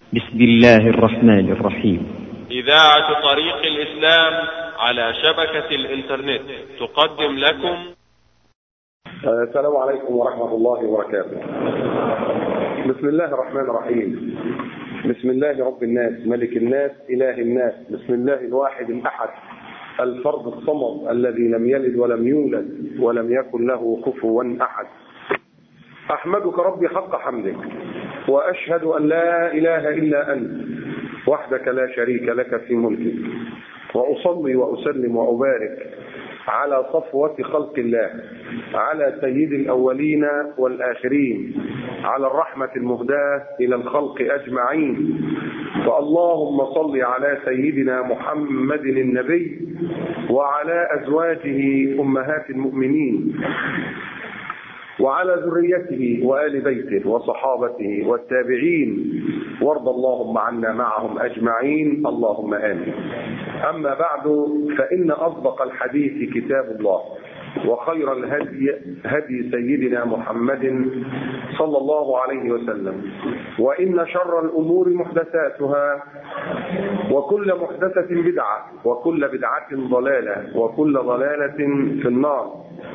بسم الله الرحمن الرحيم إذاعة طريق الإسلام على شبكة الإنترنت تقدم لكم السلام عليكم ورحمة الله وبركاته بسم الله الرحمن الرحيم بسم الله رب الناس ملك الناس إله الناس بسم الله الواحد الأحد الفرد الصمد الذي لم يلد ولم يولد ولم يكن له كفوا أحد أحمدك ربي حق حمدك وأشهد أن لا إله إلا أنت وحدك لا شريك لك في ملكك وأصلي وأسلم وأبارك على صفوة خلق الله على سيد الأولين والآخرين على الرحمة المهداة إلى الخلق أجمعين فاللهم صل على سيدنا محمد النبي وعلى أزواجه أمهات المؤمنين وعلى ذريته وآل بيته وصحابته والتابعين وارض اللهم عنا معهم أجمعين اللهم آمين أما بعد فإن أصدق الحديث كتاب الله وخير الهدي هدي سيدنا محمد صلى الله عليه وسلم وإن شر الأمور محدثاتها وكل محدثة بدعة وكل بدعة ضلالة وكل ضلالة في النار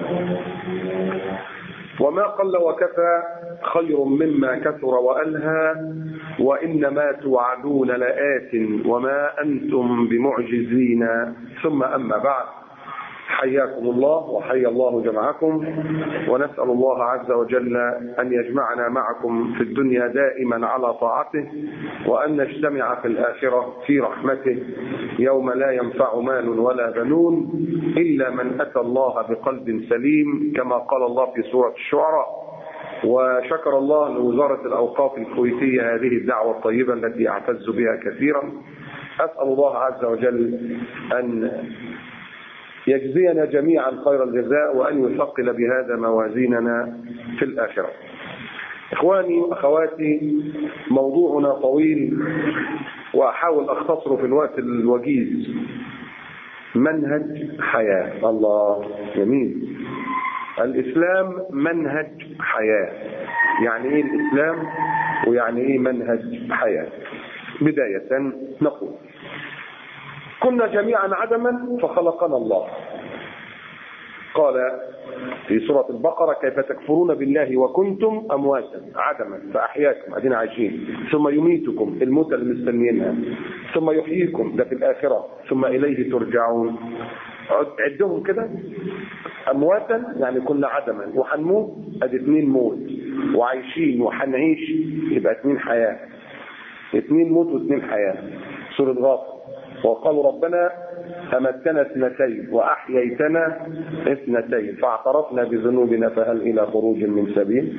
وما قل وكفى خير مما كثر وألهى وإنما توعدون لآت وما أنتم بمعجزين ثم أما بعد حياكم الله وحيا الله جمعكم ونسأل الله عز وجل أن يجمعنا معكم في الدنيا دائما على طاعته وأن نجتمع في الآخرة في رحمته يوم لا ينفع مال ولا بنون إلا من أتى الله بقلب سليم كما قال الله في سورة الشعراء وشكر الله لوزارة الأوقاف الكويتية هذه الدعوة الطيبة التي أعتز بها كثيرا أسأل الله عز وجل أن يجزينا جميعا خير الجزاء وأن يثقل بهذا موازيننا في الآخرة إخواني وأخواتي موضوعنا طويل وأحاول أختصره في الوقت الوجيز منهج حياة الله جميل الإسلام منهج حياة يعني إيه الإسلام ويعني إيه منهج حياة بداية نقول كنا جميعا عدما فخلقنا الله قال في سورة البقرة كيف تكفرون بالله وكنتم أمواتا عدما فأحياكم قاعدين عايشين ثم يميتكم الموت اللي مستنيينها ثم يحييكم ده في الآخرة ثم إليه ترجعون عدهم كده أمواتا يعني كنا عدما وحنموت أدي اثنين موت وعايشين وحنعيش يبقى اثنين حياة اثنين موت واثنين حياة سورة غافر وقالوا ربنا أمتنا اثنتين وأحييتنا اثنتين فاعترفنا بذنوبنا فهل إلى خروج من سبيل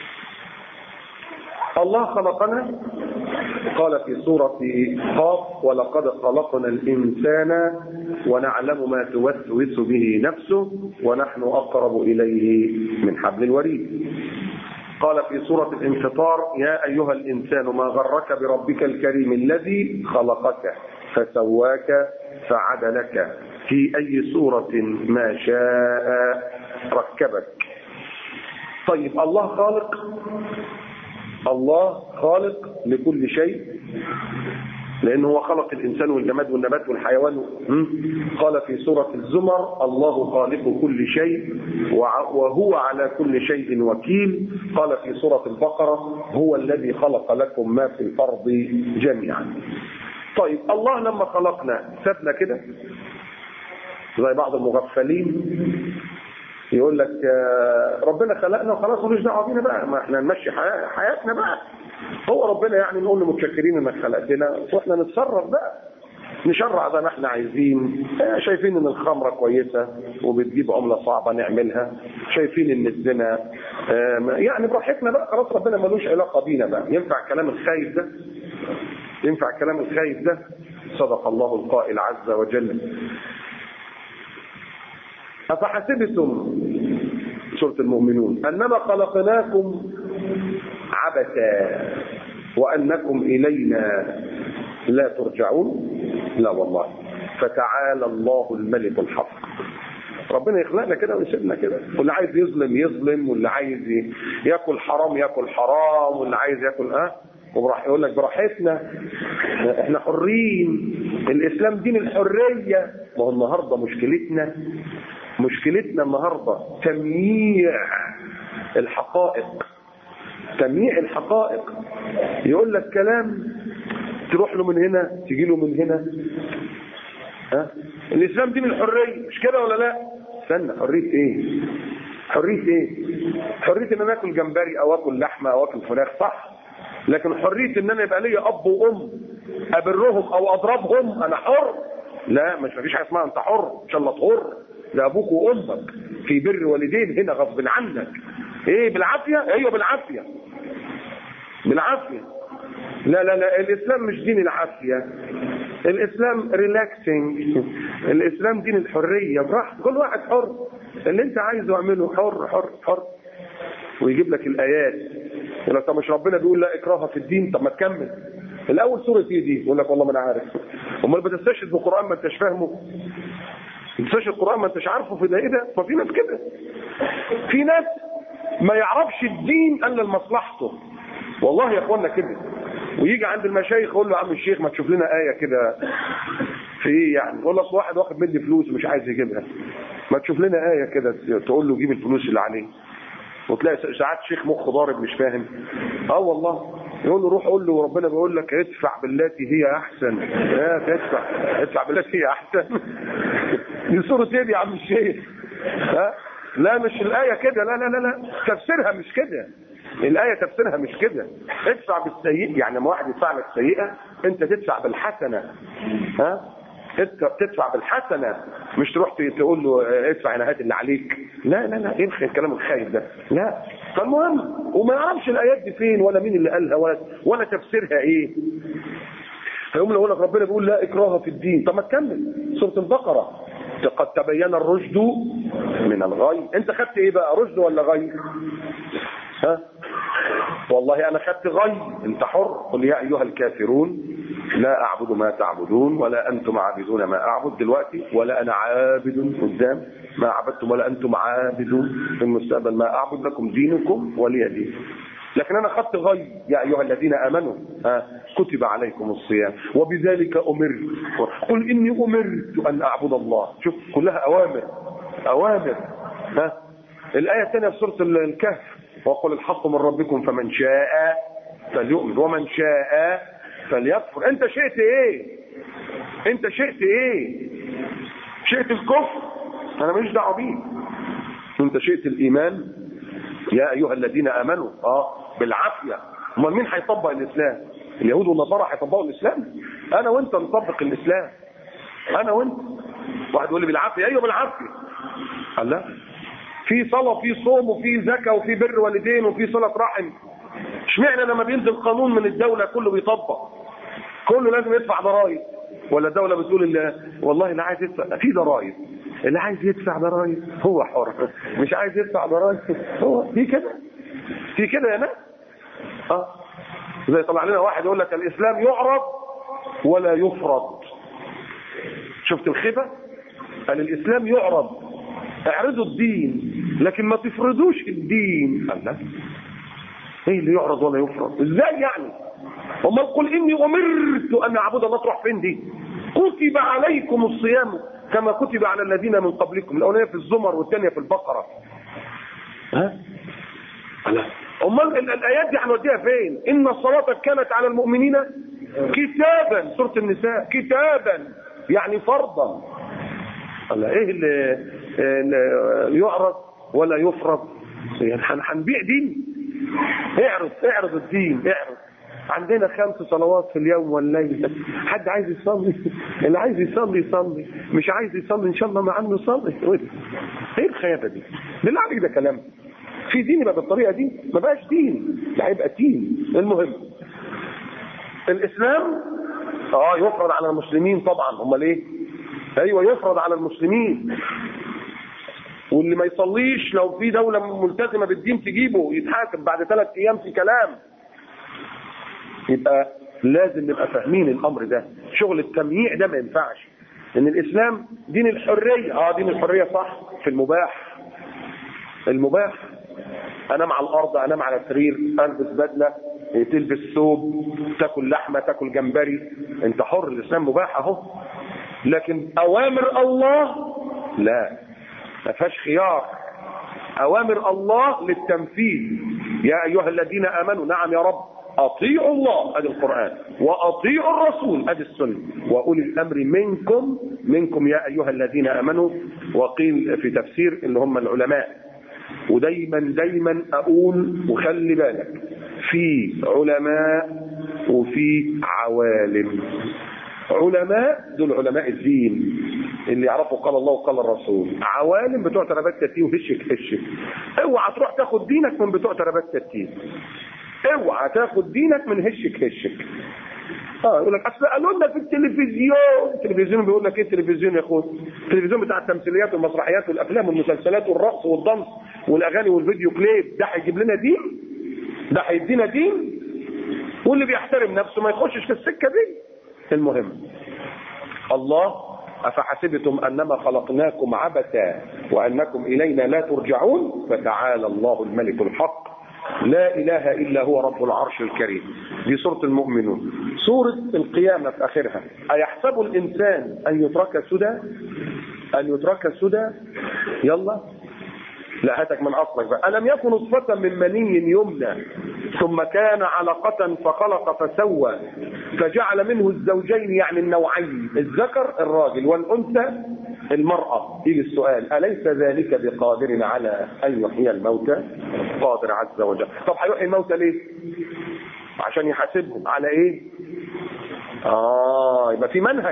الله خلقنا قال في سورة قاف ولقد خلقنا الإنسان ونعلم ما توسوس به نفسه ونحن أقرب إليه من حبل الوريد قال في سورة الانفطار يا أيها الإنسان ما غرك بربك الكريم الذي خلقك فسواك فعدلك في أي صورة ما شاء ركبك طيب الله خالق الله خالق لكل شيء لأنه هو خلق الإنسان والجماد والنبات والحيوان قال في سورة الزمر الله خالق كل شيء وهو على كل شيء وكيل قال في سورة البقرة هو الذي خلق لكم ما في الأرض جميعا طيب الله لما خلقنا سابنا كده زي بعض المغفلين يقول لك ربنا خلقنا وخلاص ملوش دعوه بينا بقى ما احنا نمشي حياتنا بقى هو ربنا يعني نقول له متشكرين انك خلقتنا واحنا نتصرف بقى نشرع زي ما احنا عايزين شايفين ان الخمره كويسه وبتجيب عمله صعبه نعملها شايفين ان الزنا يعني براحتنا بقى خلاص ربنا ملوش علاقه بينا بقى ينفع الكلام الخايف ده ينفع الكلام الخايف ده صدق الله القائل عز وجل أفحسبتم سورة المؤمنون أنما خلقناكم عبثا وأنكم إلينا لا ترجعون لا والله فتعالى الله الملك الحق ربنا يخلقنا كده ويسيبنا كده واللي عايز يظلم يظلم واللي عايز ياكل حرام ياكل حرام واللي عايز ياكل اه وبراح يقول لك براحتنا احنا حرين الاسلام دين الحريه ما هو النهارده مشكلتنا مشكلتنا النهارده تمييع الحقائق تمييع الحقائق يقول لك كلام تروح له من هنا تجي له من هنا ها الاسلام دين الحريه مش كده ولا لا استنى حريه ايه حريه ايه حريه ان انا اكل جمبري او اكل لحمه او اكل فراخ صح لكن حريه ان انا يبقى ليا اب وام ابرهم او اضربهم انا حر لا مش مفيش حاجه اسمها انت حر ان شاء الله تحر ده ابوك وامك في بر والدين هنا غصب عنك ايه بالعافيه ايوه بالعافيه بالعافيه لا لا لا الاسلام مش دين العافيه الاسلام ريلاكسنج الاسلام دين الحريه براحتك كل واحد حر اللي انت عايزه اعمله حر حر حر ويجيب لك الايات يقول لك طب مش ربنا بيقول لا اكراه في الدين طب ما تكمل الاول سوره ايه دي يقول لك والله ما انا عارف امال بتستشهد بالقران ما انتش فاهمه بتستشهد القران ما انتش عارفه في ده ايه ده ما في ناس كده في ناس ما يعرفش الدين الا لمصلحته والله يا اخوانا كده ويجي عند المشايخ يقول له يا عم الشيخ ما تشوف لنا ايه كده في ايه يعني يقول لك واحد واخد مني فلوس ومش عايز يجيبها ما تشوف لنا ايه كده تقول له جيب الفلوس اللي عليه وتلاقي ساعات شيخ مخ ضارب مش فاهم اه والله يقول له روح قول له ربنا بيقول لك ادفع بالتي هي احسن اه تدفع ادفع بالتي هي احسن دي سوره ايه دي يا عم الشيخ ها لا مش الايه كده لا لا لا لا تفسيرها مش كده الآية تفسيرها مش كده ادفع بالسيئة يعني لما واحد يدفع لك سيئة انت تدفع بالحسنة ها تدفع بالحسنة مش تروح تقول له ادفع انا هات اللي عليك لا لا لا ايه الكلام الخايف ده لا فالمهم وما يعرفش الايات دي فين ولا مين اللي قالها ولا ولا تفسيرها ايه فيقوم يقول لك ربنا بيقول لا اكراه في الدين طب ما تكمل سوره البقره قد تبين الرشد من الغي انت خدت ايه بقى رشد ولا غي ها والله انا خدت غي انت حر قل يا ايها الكافرون لا اعبد ما تعبدون ولا انتم عابدون ما اعبد دلوقتي ولا انا عابد قدام ما عبدتم ولا انتم عابدون في المستقبل ما اعبد لكم دينكم ولي دين لكن انا خدت غي يا ايها الذين امنوا ها كتب عليكم الصيام وبذلك امرت قل اني امرت ان اعبد الله شوف كلها اوامر اوامر ها الايه الثانيه في سوره الكهف وقل الحق من ربكم فمن شاء فليؤمن ومن شاء فليكفر انت شئت ايه انت شئت ايه شئت الكفر انا ماليش دعوه بيه انت شئت الايمان يا ايها الذين امنوا اه بالعافيه امال مين هيطبق الاسلام اليهود والنصارى هيطبقوا الاسلام انا وانت نطبق الاسلام انا وانت واحد يقول لي بالعافيه ايوه بالعافيه قال لا في صلاه وفي صوم وفي زكاه وفي بر والدين وفي صله رحم اشمعنى لما بينزل قانون من الدوله كله بيطبق كله لازم يدفع ضرائب ولا الدوله بتقول اللي والله اللي عايز يدفع في ضرائب اللي عايز يدفع ضرائب هو حر مش عايز يدفع ضرائب هو في كده في كده يا ناس اه زي طلع لنا واحد يقول لك الاسلام يعرض ولا يفرض شفت الخيبه قال الاسلام يعرض اعرضوا الدين لكن ما تفرضوش الدين قال لا ايه اللي يعرض ولا يفرض ازاي يعني امال قل اني امرت ان اعبد الله تروح فين دي كتب عليكم الصيام كما كتب على الذين من قبلكم الاولانيه في الزمر والثانيه في البقره ها لا امال الايات دي هنوديها فين ان الصلاه كانت على المؤمنين كتابا سوره النساء كتابا يعني فرضا الله ايه اللي, اللي يعرض ولا يفرض يعني هنبيع دين اعرض اعرض الدين اعرض عندنا خمس صلوات في اليوم والليل حد عايز يصلي اللي عايز يصلي يصلي مش عايز يصلي ان شاء الله مع انه يصلي ايه الخيابه دي بالله عليك ده كلام في دين يبقى بالطريقه دي ما بقاش دين ده هيبقى دين المهم الاسلام اه يفرض على المسلمين طبعا امال ايه ايوه يفرض على المسلمين واللي ما يصليش لو في دولة ملتزمة بالدين تجيبه يتحاسب بعد ثلاث ايام في كلام يبقى لازم نبقى فاهمين الامر ده شغل التمييع ده ما ينفعش ان الاسلام دين الحرية اه دين الحرية صح في المباح المباح انام على الارض انام على سرير البس بدله تلبس ثوب تاكل لحمه تاكل جمبري انت حر الاسلام مباح اهو لكن اوامر الله لا ما فيهاش خيار اوامر الله للتنفيذ يا ايها الذين امنوا نعم يا رب اطيعوا الله ادي القران واطيعوا الرسول ادي السنه واولي الامر منكم منكم يا ايها الذين امنوا وقيل في تفسير اللي هم العلماء ودايما دايما اقول وخلي بالك في علماء وفي عوالم علماء دول علماء الدين اللي يعرفوا قال الله وقال الرسول عوالم بتوع تربات تتين وهشك هشك اوعى تروح تاخد دينك من بتوع تربات تتين اوعى تاخد دينك من هشك هشك اه يقول لك اصل قالوا لنا في التلفزيون التلفزيون بيقول لك ايه التلفزيون يا اخويا التلفزيون بتاع التمثيليات والمسرحيات والافلام والمسلسلات والرقص والضنس والاغاني والفيديو كليب ده هيجيب لنا دين ده هيدينا دين واللي بيحترم نفسه ما يخشش في السكه دي المهم الله أفحسبتم أنما خلقناكم عبثا وأنكم إلينا لا ترجعون فتعالى الله الملك الحق لا إله إلا هو رب العرش الكريم دي سورة المؤمنون سورة القيامة في آخرها أيحسب الإنسان أن يترك سدى أن يترك سدى يلا لا هاتك من اصلك بقى الم يكن نطفه من مني يمنى ثم كان علقه فخلق فسوى فجعل منه الزوجين يعني النوعين الذكر الراجل والانثى المراه يجي السؤال اليس ذلك بقادر على ان يحيي الموتى قادر عز وجل طب هيحيي الموتى ليه عشان يحاسبهم على ايه اه يبقى في منهج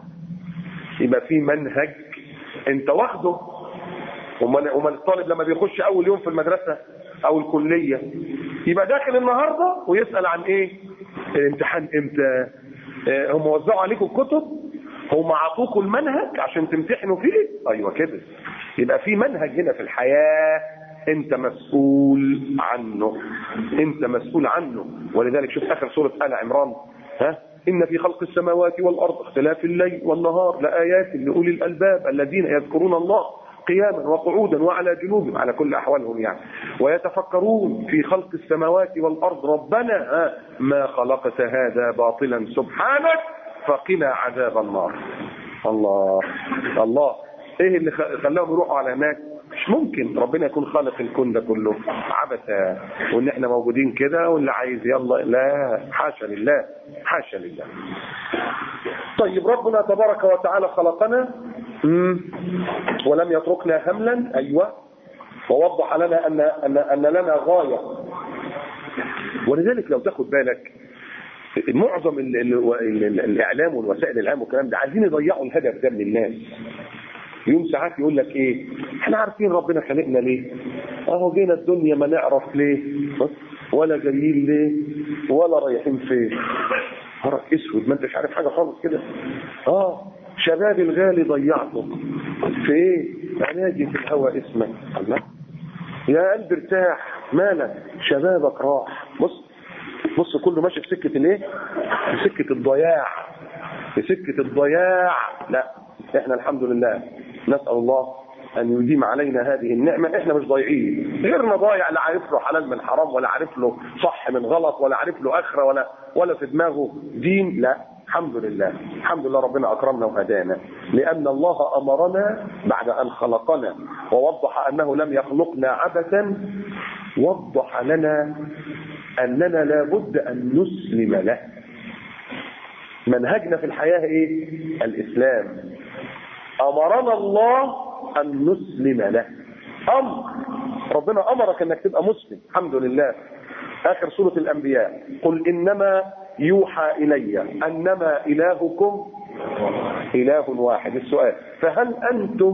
يبقى في منهج انت واخده امال امال الطالب لما بيخش اول يوم في المدرسه او الكليه يبقى داخل النهارده ويسال عن ايه الامتحان امتى اه هم وزعوا عليكم الكتب هم عطوكم المنهج عشان تمتحنوا فيه ايوه كده يبقى في منهج هنا في الحياه انت مسؤول عنه انت مسؤول عنه ولذلك شوف اخر سوره ال عمران ها إن في خلق السماوات والأرض اختلاف الليل والنهار لآيات لأولي الألباب الذين يذكرون الله قياما وقعودا وعلى جنوبهم على كل احوالهم يعني ويتفكرون في خلق السماوات والارض ربنا ما خلقت هذا باطلا سبحانك فقنا عذاب النار الله الله ايه اللي خلاهم يروحوا على هناك مش ممكن ربنا يكون خالق الكون ده كله عبثا وان احنا موجودين كده واللي عايز يلا لا حاشا لله حاشا لله طيب ربنا تبارك وتعالى خلقنا مم. ولم يتركنا هملا ايوه ووضح لنا ان ان ان لنا غايه ولذلك لو تاخد بالك معظم ال ال ال الاعلام والوسائل الاعلام والكلام ده عايزين يضيعوا الهدف ده من الناس يوم ساعات يقول لك ايه احنا عارفين ربنا خلقنا ليه اهو جينا الدنيا ما نعرف ليه ولا جايين ليه ولا رايحين فين نهارك اسود ما انتش عارف حاجه خالص كده اه شباب الغالي ضيعته في ايه عناجي في الهوى اسمك الله يا قلب ارتاح مالك شبابك راح بص بص كله ماشي في سكه الايه في سكه الضياع في سكه الضياع لا احنا الحمد لله نسال الله ان يديم علينا هذه النعمه احنا مش ضايعين غيرنا ضايع لا عارف له حلال من حرام ولا عارف له صح من غلط ولا عارف له اخره ولا ولا في دماغه دين لا الحمد لله الحمد لله ربنا اكرمنا وهدانا لان الله امرنا بعد ان خلقنا ووضح انه لم يخلقنا عبثا وضح لنا اننا لابد ان نسلم له منهجنا في الحياه ايه الاسلام امرنا الله ان نسلم له امر ربنا امرك انك تبقى مسلم الحمد لله اخر سوره الانبياء قل انما يوحى الي انما الهكم اله واحد السؤال فهل انتم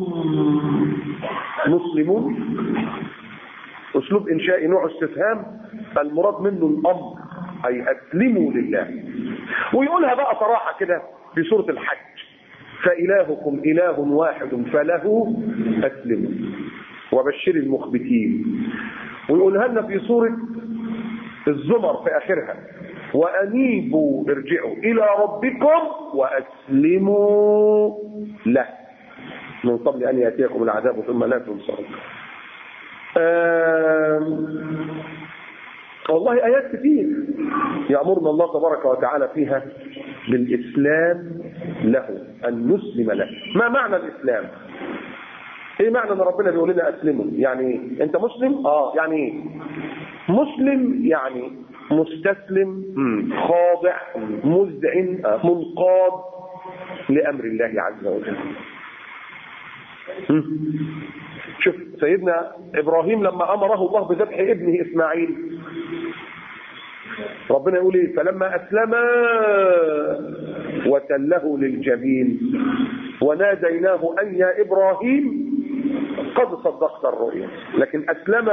مسلمون اسلوب انشائي نوع استفهام المراد منه الامر اي اسلموا لله ويقولها بقى صراحه كده في سوره الحج فإلهكم إله واحد فله أسلموا وبشر المخبتين ويقولها لنا في سورة الزمر في آخرها وأنيبوا ارجعوا إلى ربكم وأسلموا له من قبل أن يأتيكم العذاب ثم لا تنصرون والله آيات كتير يأمرنا الله تبارك وتعالى فيها بالإسلام له أن نسلم له ما معنى الإسلام ايه معنى ان ربنا بيقول لنا اسلموا يعني انت مسلم اه يعني ايه مسلم يعني مستسلم خاضع مذعن منقاد لامر الله عز وجل شوف سيدنا ابراهيم لما امره الله بذبح ابنه اسماعيل ربنا يقول ايه فلما اسلما وتله للجبين وناديناه ان يا ابراهيم قد صدقت الرؤيا لكن اسلم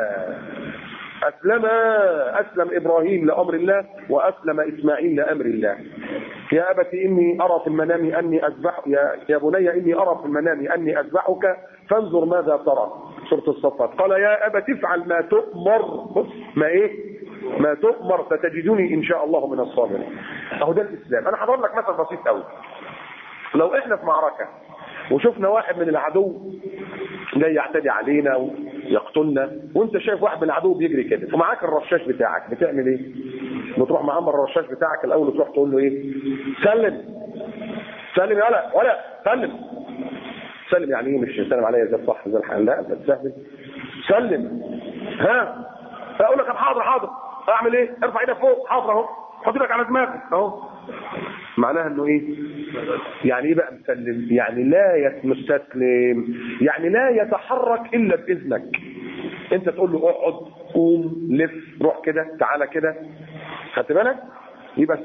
اسلم اسلم ابراهيم لامر الله واسلم اسماعيل لامر الله يا ابت اني ارى في المنام اني اذبح يا, يا بني اني ارى في المنام اني اذبحك فانظر ماذا ترى سوره الصفات قال يا ابت افعل ما تؤمر بص ما ايه ما تؤمر ستجدني ان شاء الله من الصابرين اهو ده الاسلام انا هضرب لك مثل بسيط قوي لو احنا في معركه وشفنا واحد من العدو جاي يعتدي علينا ويقتلنا وانت شايف واحد من العدو بيجري كده ومعاك الرشاش بتاعك بتعمل ايه بتروح معمر الرشاش بتاعك الاول وتروح تقول له ايه سلم سلم يا ولا ولا سلم سلم يعني ايه مش سلم عليا زي الصح زي الحال لا ده سهل سلم ها اقول لك حاضر حاضر اعمل ايه ارفع ايدك فوق حاضر اهو حط ايدك على دماغك اهو معناها انه ايه يعني ايه بقى مسلم يعني لا مستسلم يعني لا يتحرك الا باذنك انت تقول له اقعد قوم لف روح كده تعالى كده خدت بالك يبقى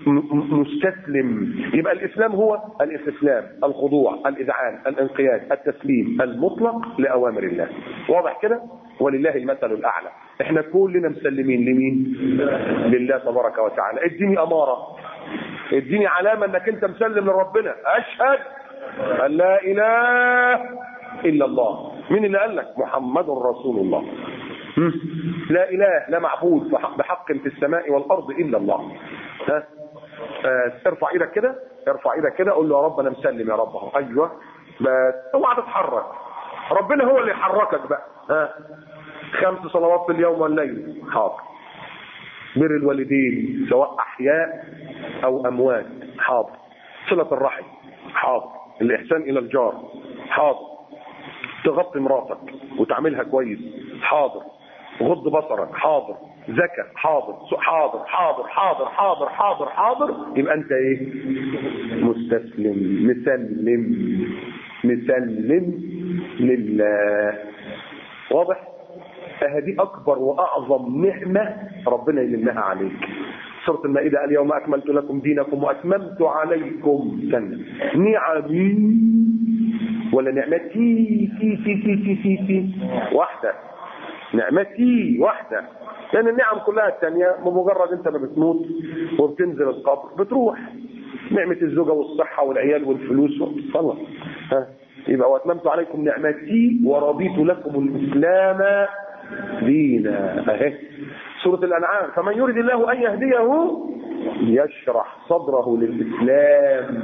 مستسلم يبقى الاسلام هو الاستسلام الخضوع الاذعان الانقياد التسليم المطلق لاوامر الله واضح كده ولله المثل الاعلى احنا كلنا مسلمين لمين لله تبارك وتعالى اديني اماره اديني علامه انك انت مسلم لربنا اشهد ان لا اله الا الله مين اللي قال لك محمد رسول الله لا اله لا معبود بحق في السماء والارض الا الله ها آه ارفع ايدك كده ارفع ايدك كده قول له يا رب انا مسلم يا رب اهو ايوه بس اوعى تتحرك ربنا هو اللي يحركك بقى ها خمس صلوات في اليوم والليل حاضر بر الوالدين سواء احياء او اموات حاضر صله الرحم حاضر الاحسان الى الجار حاضر تغطي مراتك وتعملها كويس حاضر غض بصرك حاضر زكاة حاضر حاضر حاضر حاضر حاضر حاضر حاضر يبقى انت ايه مستسلم مسلم مسلم لله واضح هذه اكبر واعظم نعمة ربنا يمنها عليك سورة المائدة اليوم اكملت لكم دينكم واتممت عليكم سنة نعمي ولا نعمتي في في في في في في واحدة نعمتي واحدة لأن النعم كلها الثانية بمجرد أنت ما بتموت وبتنزل القبر بتروح نعمة الزوجة والصحة والعيال والفلوس خلاص ها يبقى واتممت عليكم نعمتي ورضيت لكم الإسلام دينا أهي سورة الأنعام فمن يريد الله أن يهديه يشرح صدره للإسلام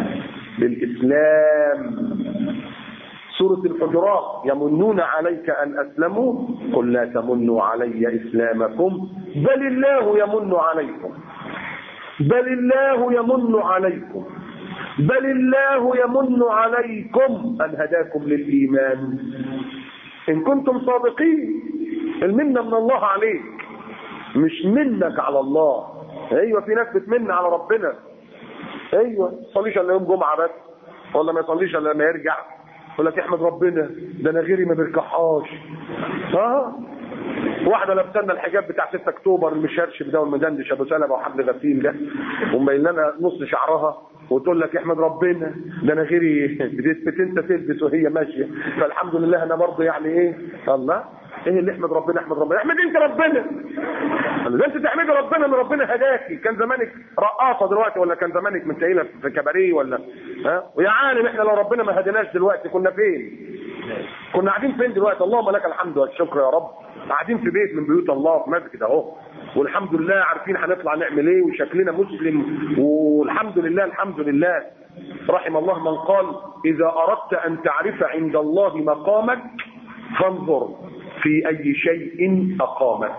للإسلام سورة الحجرات يمنون عليك أن أسلموا قل لا تمنوا علي إسلامكم بل الله يمن عليكم بل الله يمن عليكم بل الله يمن عليكم أن هداكم للإيمان إن كنتم صادقين المنة من الله عليك مش منك على الله ايوه في ناس بتمن على ربنا ايوه ما يصليش الا يوم جمعه بس ولا ما يصليش الا لما يرجع يقول لك احمد ربنا ده انا غيري ما بيركحهاش اه واحده لابسه الحجاب بتاع 6 اكتوبر المشرشف ده والمدندش ابو سلمه وحبل غسيل ده ومبين لنا نص شعرها وتقول لك احمد ربنا ده انا غيري بتنسى تلبس وهي ماشيه فالحمد لله انا برضه يعني ايه الله ايه اللي احمد ربنا احمد ربنا احمد انت ربنا ده انت تحمد ربنا ان ربنا هداكي كان زمانك رقاصه دلوقتي ولا كان زمانك متشيله في كباريه ولا ها ويا عالم احنا لو ربنا ما هديناش دلوقتي كنا فين كنا قاعدين فين دلوقتي اللهم لك الحمد والشكر يا رب قاعدين في بيت من بيوت الله في مسجد اهو والحمد لله عارفين هنطلع نعمل ايه وشكلنا مسلم والحمد لله الحمد لله رحم الله من قال اذا اردت ان تعرف عند الله مقامك فانظر في اي شيء اقامك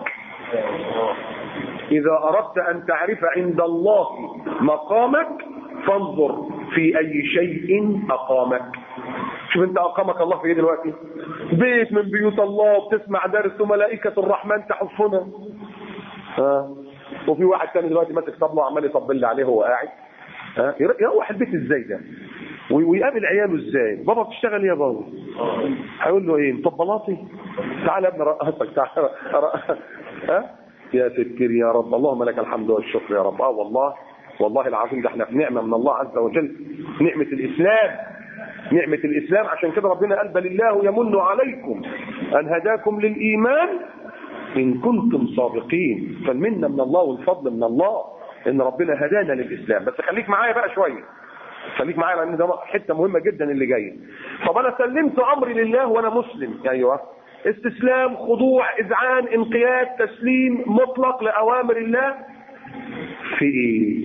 إذا أردت أن تعرف عند الله مقامك فانظر في أي شيء أقامك شوف انت أقامك الله في ايه دلوقتي بيت من بيوت الله وبتسمع درس وملائكة الرحمن تحفنا ها وفي واحد تاني دلوقتي ماسك طبله وعمال يطبل لي عليه وهو قاعد ها يروح البيت ازاي ده ويقابل عياله ازاي بابا بتشتغل يا بابا هيقول له ايه مطبلاتي تعالى يا ابني رقصك تعالى ها يا سكر يا رب اللهم لك الحمد والشكر يا رب اه والله والله العظيم ده احنا في نعمه من الله عز وجل نعمه الاسلام نعمه الاسلام عشان كده ربنا قال بل الله يمن عليكم ان هداكم للايمان ان كنتم صادقين فالمنه من الله والفضل من الله ان ربنا هدانا للاسلام بس خليك معايا بقى شويه خليك معايا لان ده حته مهمه جدا اللي جايه طب انا سلمت امري لله وانا مسلم ايوه استسلام خضوع اذعان انقياد تسليم مطلق لاوامر الله في ايه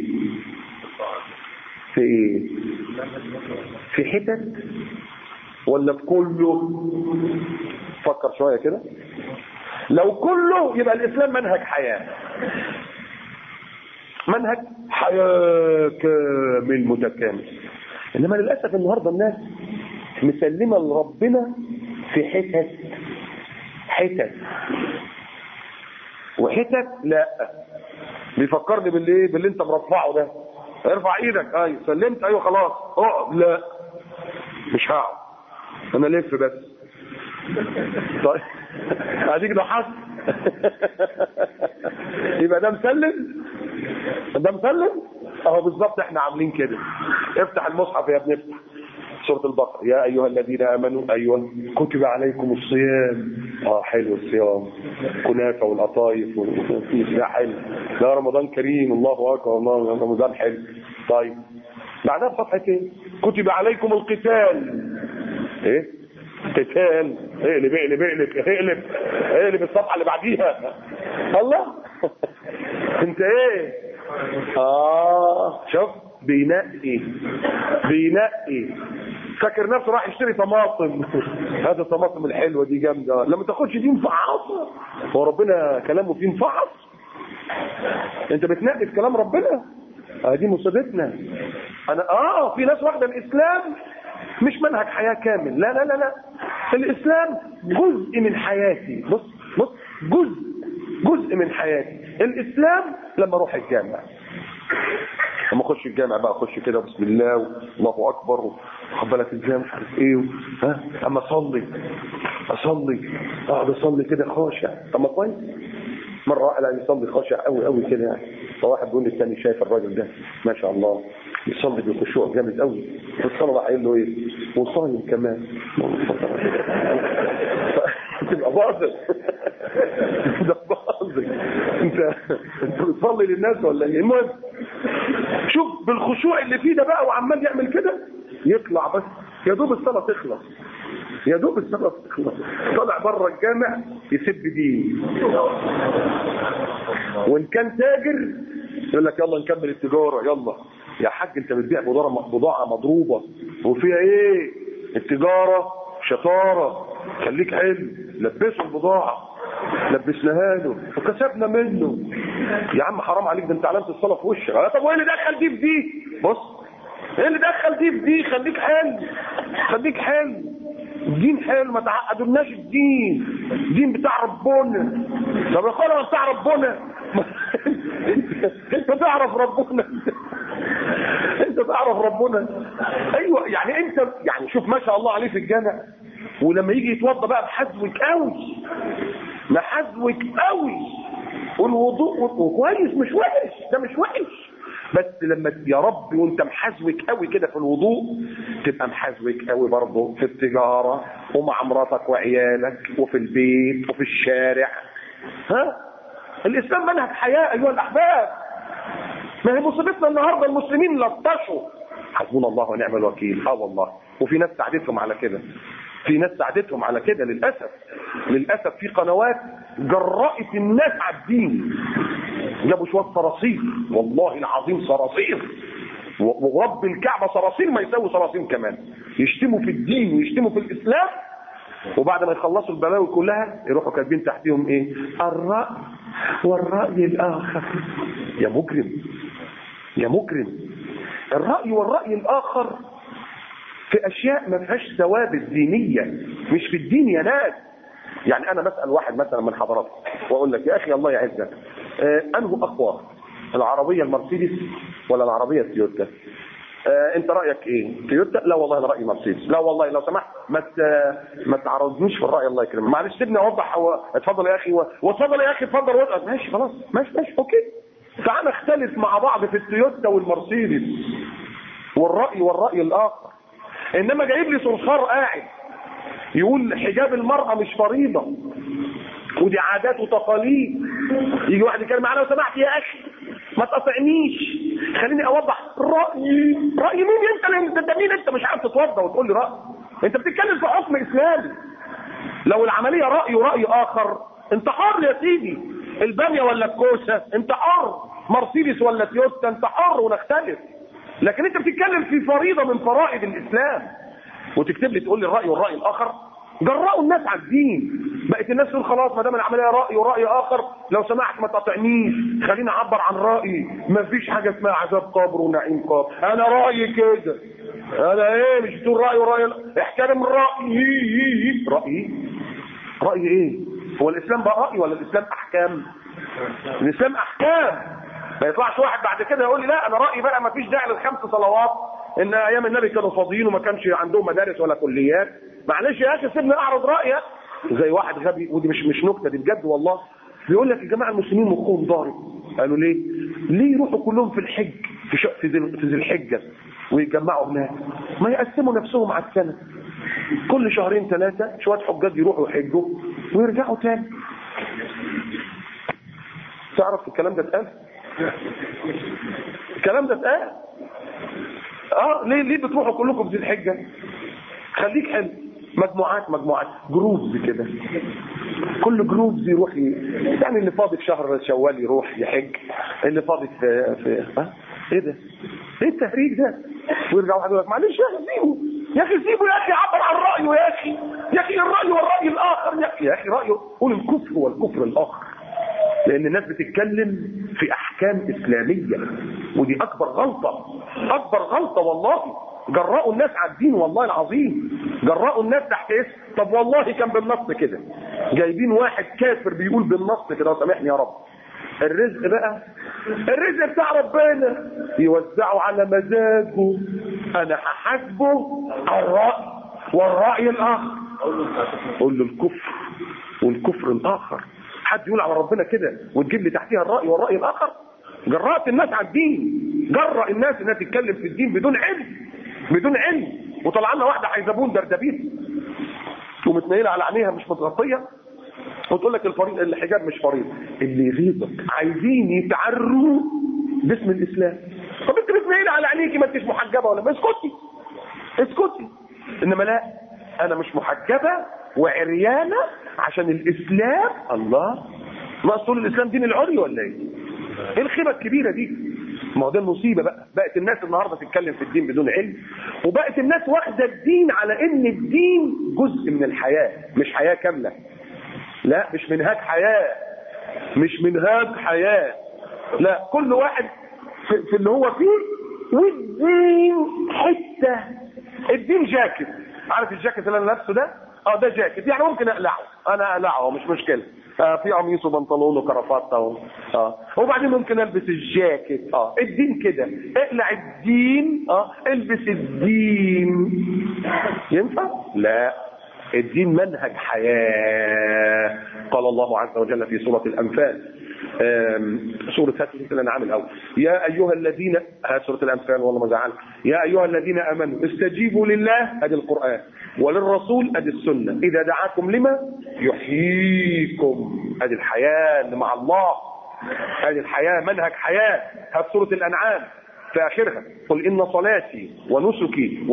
في ايه في حتت ولا في كله فكر شويه كده لو كله يبقى الاسلام منهج حياه منهج حياه كامل متكامل انما للاسف النهارده الناس مسلمه لربنا في حتت حتت وحتت لا بيفكرني بالايه باللي انت مرفعه ده ارفع ايدك ايوه سلمت ايوه خلاص اقعد لا مش هقعد انا لف بس طيب اديك ضحكت يبقى ده مسلم ده مسلم اهو بالظبط احنا عاملين كده افتح المصحف يا ابني افتح سورة البقرة يا أيها الذين آمنوا أيوة كتب عليكم الصيام اه حلو الصيام كنافة والقطايف ده حلو ده رمضان كريم الله أكبر الله رمضان حلو طيب بعدها بصفحة ايه كتب عليكم القتال ايه قتال اقلب اقلب اقلب اقلب اقلب الصفحة اللي بعديها الله انت ايه اه شوف بينقي بينقي فاكر نفسه راح يشتري طماطم هذا الطماطم الحلوه دي جامده لما تاخدش دي مفعصه هو ربنا كلامه فيه مفعص انت بتنقي في كلام ربنا اه دي مصيبتنا انا اه في ناس واخده الاسلام مش منهج حياه كامل لا لا لا لا الاسلام جزء من حياتي بص بص جزء جزء من حياتي الاسلام لما اروح الجامع لما اخش الجامع بقى اخش كده بسم الله والله اكبر واخد بالك ازاي مش عارف ايه ها اما اصلي اصلي اقعد اصلي كده خاشع طب ما كويس مره واحده يصلي خاشع قوي قوي كده يعني فواحد بيقول للثاني شايف الراجل ده ما شاء الله يصلي بخشوع جامد قوي في الصلاه راح قايل له ايه وصايم كمان تبقى باظت ده باظت انت انت بتصلي للناس ولا ايه المهم شوف بالخشوع اللي فيه ده بقى وعمال يعمل كده يطلع بس يا دوب الصلاه تخلص يا دوب الصلاه تخلص طلع بره الجامع يسب دين وان كان تاجر يقول لك يلا نكمل التجاره يلا يا حاج انت بتبيع بضاعه بضاعه مضروبه وفيها ايه التجاره شطاره خليك حلو لبسه البضاعه لبسناها له وكسبنا منه يا عم حرام عليك ده انت علامه الصلاه في وشك طب وايه اللي دخل دي في دي بص ايه اللي دخل دي في دي خليك حلو خليك حلو الدين حلو ما تعقدولناش الدين الدين بتاع ربنا طب يا اخوانا بتاع ربنا انت تعرف ربنا انت تعرف ربنا ايوه يعني انت يعني شوف ما شاء الله عليه في الجامع ولما يجي يتوضى بقى بحزوك قوي محزوك قوي والوضوء كويس مش وحش ده مش وحش بس لما يا رب وانت محزوك قوي كده في الوضوء تبقى محزوك قوي برضه في التجاره ومع مراتك وعيالك وفي البيت وفي الشارع ها الاسلام منهج حياه ايها الاحباب ما هي مصيبتنا النهارده المسلمين لطشوا حسبنا الله ونعم الوكيل اه والله وفي ناس ساعدتهم على كده في ناس ساعدتهم على كده للاسف للاسف في قنوات جرأت الناس على الدين جابوا شويه صراصير والله العظيم صراصير ورب الكعبه صراصير ما يساوي صراصير كمان يشتموا في الدين ويشتموا في الاسلام وبعد ما يخلصوا البلاوي كلها يروحوا كاتبين تحتيهم ايه الرأي والرأي الآخر يا مجرم يا مجرم الرأي والرأي الآخر في أشياء ما فيهاش ثوابت دينية مش في الدين يا ناس يعني أنا بسأل واحد مثلا من حضراتكم وأقول لك يا أخي الله يعزك آه أنه أقوى العربية المرسيدس ولا العربية التويوتا آه انت رايك ايه تويوتا لا والله انا رايي مرسيدس لا والله لو سمحت ما ما تعرضنيش في الراي الله يكرمك معلش سيبني اوضح هو اتفضل يا اخي و... واتفضل يا اخي اتفضل وضع. ماشي خلاص ماشي ماشي اوكي تعال نختلف مع بعض في التويوتا والمرسيدس والراي والراي الاخر انما جايب لي صرصار قاعد يقول حجاب المراه مش فريضه ودي عادات وتقاليد يجي واحد يتكلم معانا لو سمحت يا اخي ما تقطعنيش خليني اوضح رايي راي مين انت انت مين انت مش عارف تتوضى وتقول لي راي انت بتتكلم في حكم اسلامي لو العمليه راي وراي اخر انت حر يا سيدي الباميه ولا الكوسه انت حر مرسيدس ولا تويوتا انت حر ونختلف لكن انت بتتكلم في فريضه من فرائض الاسلام وتكتب لي تقول لي الراي والراي الاخر جرأوا الناس على الدين بقت الناس تقول خلاص ما دام العمليه راي وراي اخر لو سمحت ما تقاطعنيش خليني اعبر عن رايي ما فيش حاجه اسمها عذاب قبر ونعيم قبر انا رايي كده انا ايه مش بتقول راي وراي احترم رايي رايي رايي ايه هو الاسلام بقى راي ولا الاسلام احكام الاسلام احكام ما يطلعش واحد بعد كده يقول لي لا انا رايي بقى ما فيش داعي للخمس صلوات ان ايام النبي كانوا فاضيين وما كانش عندهم مدارس ولا كليات معلش يا اخي سيبني اعرض رايي زي واحد غبي ودي مش مش نكته دي بجد والله بيقول لك الجماعه المسلمين مخهم ضارب قالوا ليه؟ ليه يروحوا كلهم في الحج في شق في ذي في ذي الحجه ويتجمعوا هناك ما يقسموا نفسهم على السنه كل شهرين ثلاثه شويه حجاج يروحوا يحجوا ويرجعوا تاني تعرف الكلام ده اتقال؟ الكلام ده اتقال اه ليه ليه بتروحوا كلكم في ذي الحجه؟ خليك حلو مجموعات مجموعات جروبز كده كل جروبز يروح ي... يعني اللي فاضي في شهر شوال يروح يحج اللي فاضي في في ها ايه ده؟ ايه التهريج ده؟ ويرجع واحد يقول لك معلش يا اخي سيبه يا اخي سيبه يا اخي عبر عن رايه يا اخي يا اخي الراي والراي الاخر يا اخي يا اخي رايه قول الكفر والكفر الاخر لان الناس بتتكلم في احكام اسلاميه ودي اكبر غلطه اكبر غلطه والله جرأوا الناس على الدين والله العظيم جرأوا الناس تحت اسم طب والله كان بالنص كده جايبين واحد كافر بيقول بالنص كده وسامحني يا رب الرزق بقى الرزق بتاع ربنا يوزعه على مزاجه انا هحاسبه الرأي والرأي الاخر قول له الكفر والكفر الاخر حد يقول على ربنا كده وتجيب لي تحتيها الرأي والرأي الاخر جرأت الناس على الدين جرأ الناس انها تتكلم في الدين بدون علم بدون علم وطلع لنا واحده حيزبون دردبيس ومتنيله على عينيها مش متغطيه وتقول لك الفريض الحجاب مش فريض اللي يغيظك عايزين يتعروا باسم الاسلام طب انت متنيله على عينيكي ما انتش محجبه ولا ما اسكتي اسكتي انما لا انا مش محجبه وعريانه عشان الاسلام الله ما اصل الاسلام دين العري ولا ايه؟ ايه الخيبه الكبيره دي؟ ما هو ده المصيبه بقى بقت الناس النهارده تتكلم في الدين بدون علم وبقت الناس واخده الدين على ان الدين جزء من الحياه مش حياه كامله لا مش منهاج حياه مش منهاج حياه لا كل واحد في, في اللي هو فيه والدين حته الدين جاكيت عارف الجاكيت اللي انا لابسه ده اه ده جاكيت يعني ممكن اقلعه انا اقلعه مش مشكله آه في قميص وبنطلون وكرافته و... اه وبعدين ممكن البس الجاكيت اه الدين كده اقلع الدين اه البس الدين ينفع لا الدين منهج حياة قال الله عز وجل في سورة الأنفال سورة هات الأنعام الأول يا أيها الذين هات سورة الأنفال والله ما زعل يا أيها الذين آمنوا استجيبوا لله أدي القرآن وللرسول أدي السنة إذا دعاكم لما يحييكم أدي الحياة اللي مع الله هذه الحياة منهج حياة هات سورة الأنعام في آخرها قل إن صلاتي ونسكي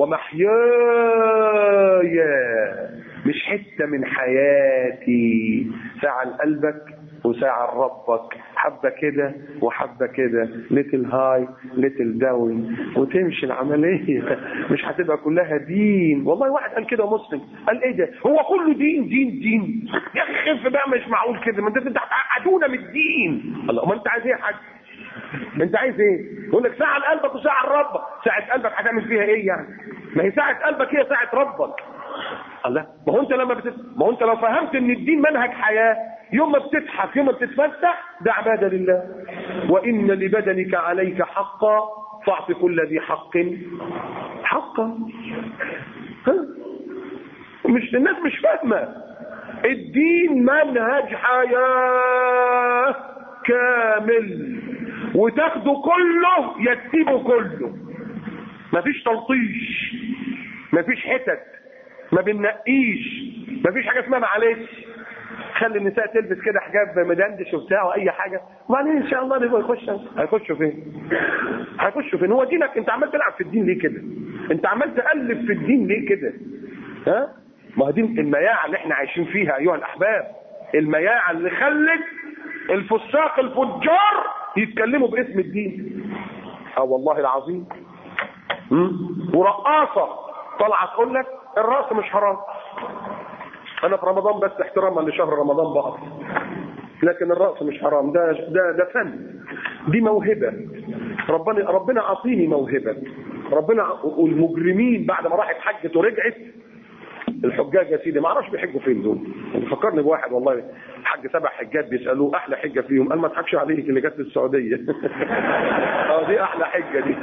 ومحياي مش حتة من حياتي فعل قلبك وساعة لربك حبة كده وحبة كده ليتل هاي ليتل داون وتمشي العملية مش هتبقى كلها دين والله واحد قال كده مسلم قال ايه ده هو كله دين دين دين يا اخي خف بقى مش معقول كده ما انت انت هتعقدونا من الدين الله ما انت عايز ايه يا حاج انت عايز ايه يقول لك ساعة لقلبك وساعة لربك ساعة قلبك هتعمل فيها ايه يعني ما هي ساعة قلبك هي ساعة ربك الله ما هو انت لما بتت... ما هو انت لو فهمت ان الدين منهج حياة يوم ما بتضحك يوم ما بتتفسح ده عبادة لله وان لبدنك عليك حقا فاعط كل ذي حق حقا ها؟ مش الناس مش فاهمة الدين منهج حياة كامل وتاخده كله يتسيبه كله مفيش تلطيش مفيش حتت ما بننقيش مفيش حاجه اسمها معلش خلي النساء تلبس كده حجاب مدندش وبتاع واي حاجه وبعدين ان شاء الله نبقى يخش هيخشوا فين؟ هيخشوا فين؟ هو دينك انت عمال تلعب في الدين ليه كده؟ انت عمال تقلب في الدين ليه كده؟ ها؟ ما هو دي المياعه اللي احنا عايشين فيها ايها الاحباب المياعه اللي خلت الفساق الفجار يتكلموا باسم الدين اه والله العظيم مم؟ ورقاصه طالعه تقول لك الرأس مش حرام انا في رمضان بس احتراما لشهر رمضان بقى لكن الرأس مش حرام ده ده ده فن دي موهبة ربنا ربنا اعطيني موهبة ربنا والمجرمين بعد ما راحت حجت ورجعت الحجاج يا سيدي ما اعرفش بيحجوا فين دول فكرني بواحد والله حج سبع حجات بيسالوه احلى حجه فيهم قال ما تضحكش عليك اللي جت السعوديه اه دي احلى حجه دي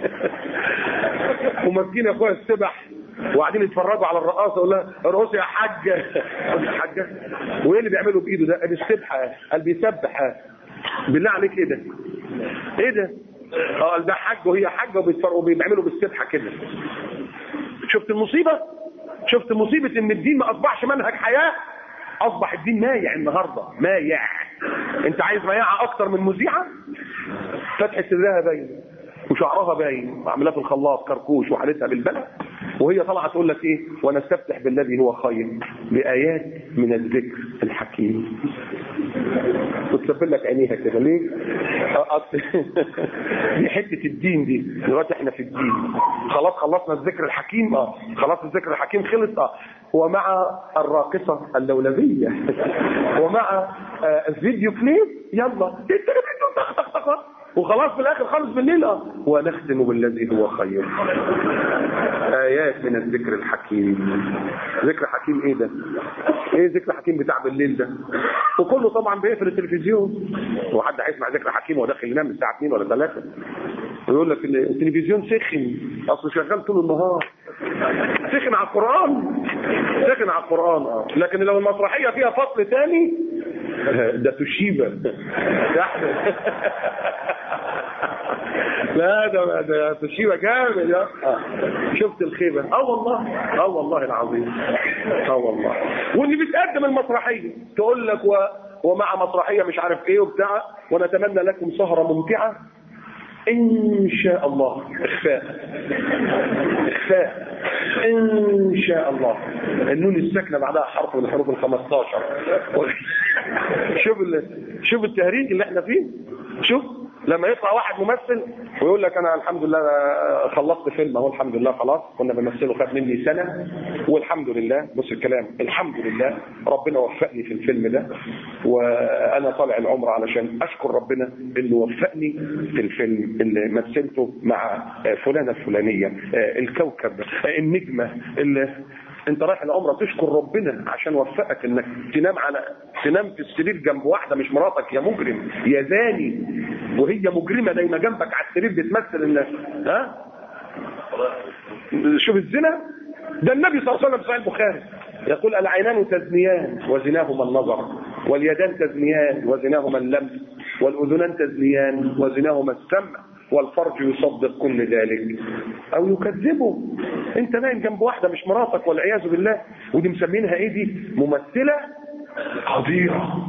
وماسكين اخويا السبح وقاعدين يتفرجوا على الرقاصه يقول لها ارقصي يا حاجه حاجه وايه اللي بيعمله بايده ده قال السبحه قال بيسبح بالله عليك ايه ده ايه ده اه ده حج وهي حاجه وبيتفرجوا بيعملوا بالسبحه كده شفت المصيبه شفت مصيبه ان الدين ما اصبحش منهج حياه اصبح الدين مايع النهارده مايع انت عايز مياعه اكتر من مذيعه فتحه سرها باين وشعرها باين وعملها في الخلاط كركوش وحالتها بالبلد وهي طالعه تقول لك ايه ونستفتح بالذي هو خير بايات من الذكر الحكيم وتسبل لك عينيها كده ليه دي حته الدين دي دلوقتي احنا في الدين خلاص خلصنا الذكر الحكيم اه خلاص الذكر الحكيم خلص اه ومع الراقصه اللولبيه ومع آه الفيديو كليب يلا وخلاص في الاخر خالص بالليل اه ونختم بالذي هو خير ايات من الذكر الحكيم ذكر حكيم ايه ده ايه ذكر حكيم بتاع بالليل ده وكله طبعا بيقفل التلفزيون هو حد هيسمع ذكر حكيم وهو داخل ينام الساعه 2 ولا 3 ويقول لك التلفزيون سخن اصله شغال طول النهار سخن على القران سخن على القران اه لكن لو المسرحيه فيها فصل تاني ده توشيبا ده احنا لا ده ده توشيبا جامد يا شفت الخيبه اه والله اه والله العظيم اه والله واللي بتقدم المسرحيه تقول لك و... ومع مسرحيه مش عارف ايه وبتاع ونتمنى لكم سهره ممتعه ان شاء الله اخفاء اخفاء ان شاء الله النون الساكنه بعدها حرف من الحروف ال 15 شوف ال... شوف التهريج اللي احنا فيه شوف لما يطلع واحد ممثل ويقول لك انا الحمد لله خلصت فيلم اهو الحمد لله خلاص كنا بنمثله خد مني سنه والحمد لله بص الكلام الحمد لله ربنا وفقني في الفيلم ده وانا طالع العمر علشان اشكر ربنا انه وفقني في الفيلم اللي مثلته مع فلانه الفلانيه الكوكب النجمه اللي انت رايح العمره تشكر ربنا عشان وفقك انك تنام على تنام في السرير جنب واحده مش مراتك يا مجرم يا زاني وهي مجرمه نايمه جنبك على السرير بتمثل ان ها شوف الزنا ده النبي صلى الله عليه وسلم في صحيح البخاري يقول العينان تزنيان وزناهما النظر واليدان تزنيان وزناهما اللمس والاذنان تزنيان وزناهما السمع والفرج يصدق كل ذلك او يكذبه انت نايم جنب واحده مش مراتك والعياذ بالله ودي مسمينها ايه دي ممثله قديره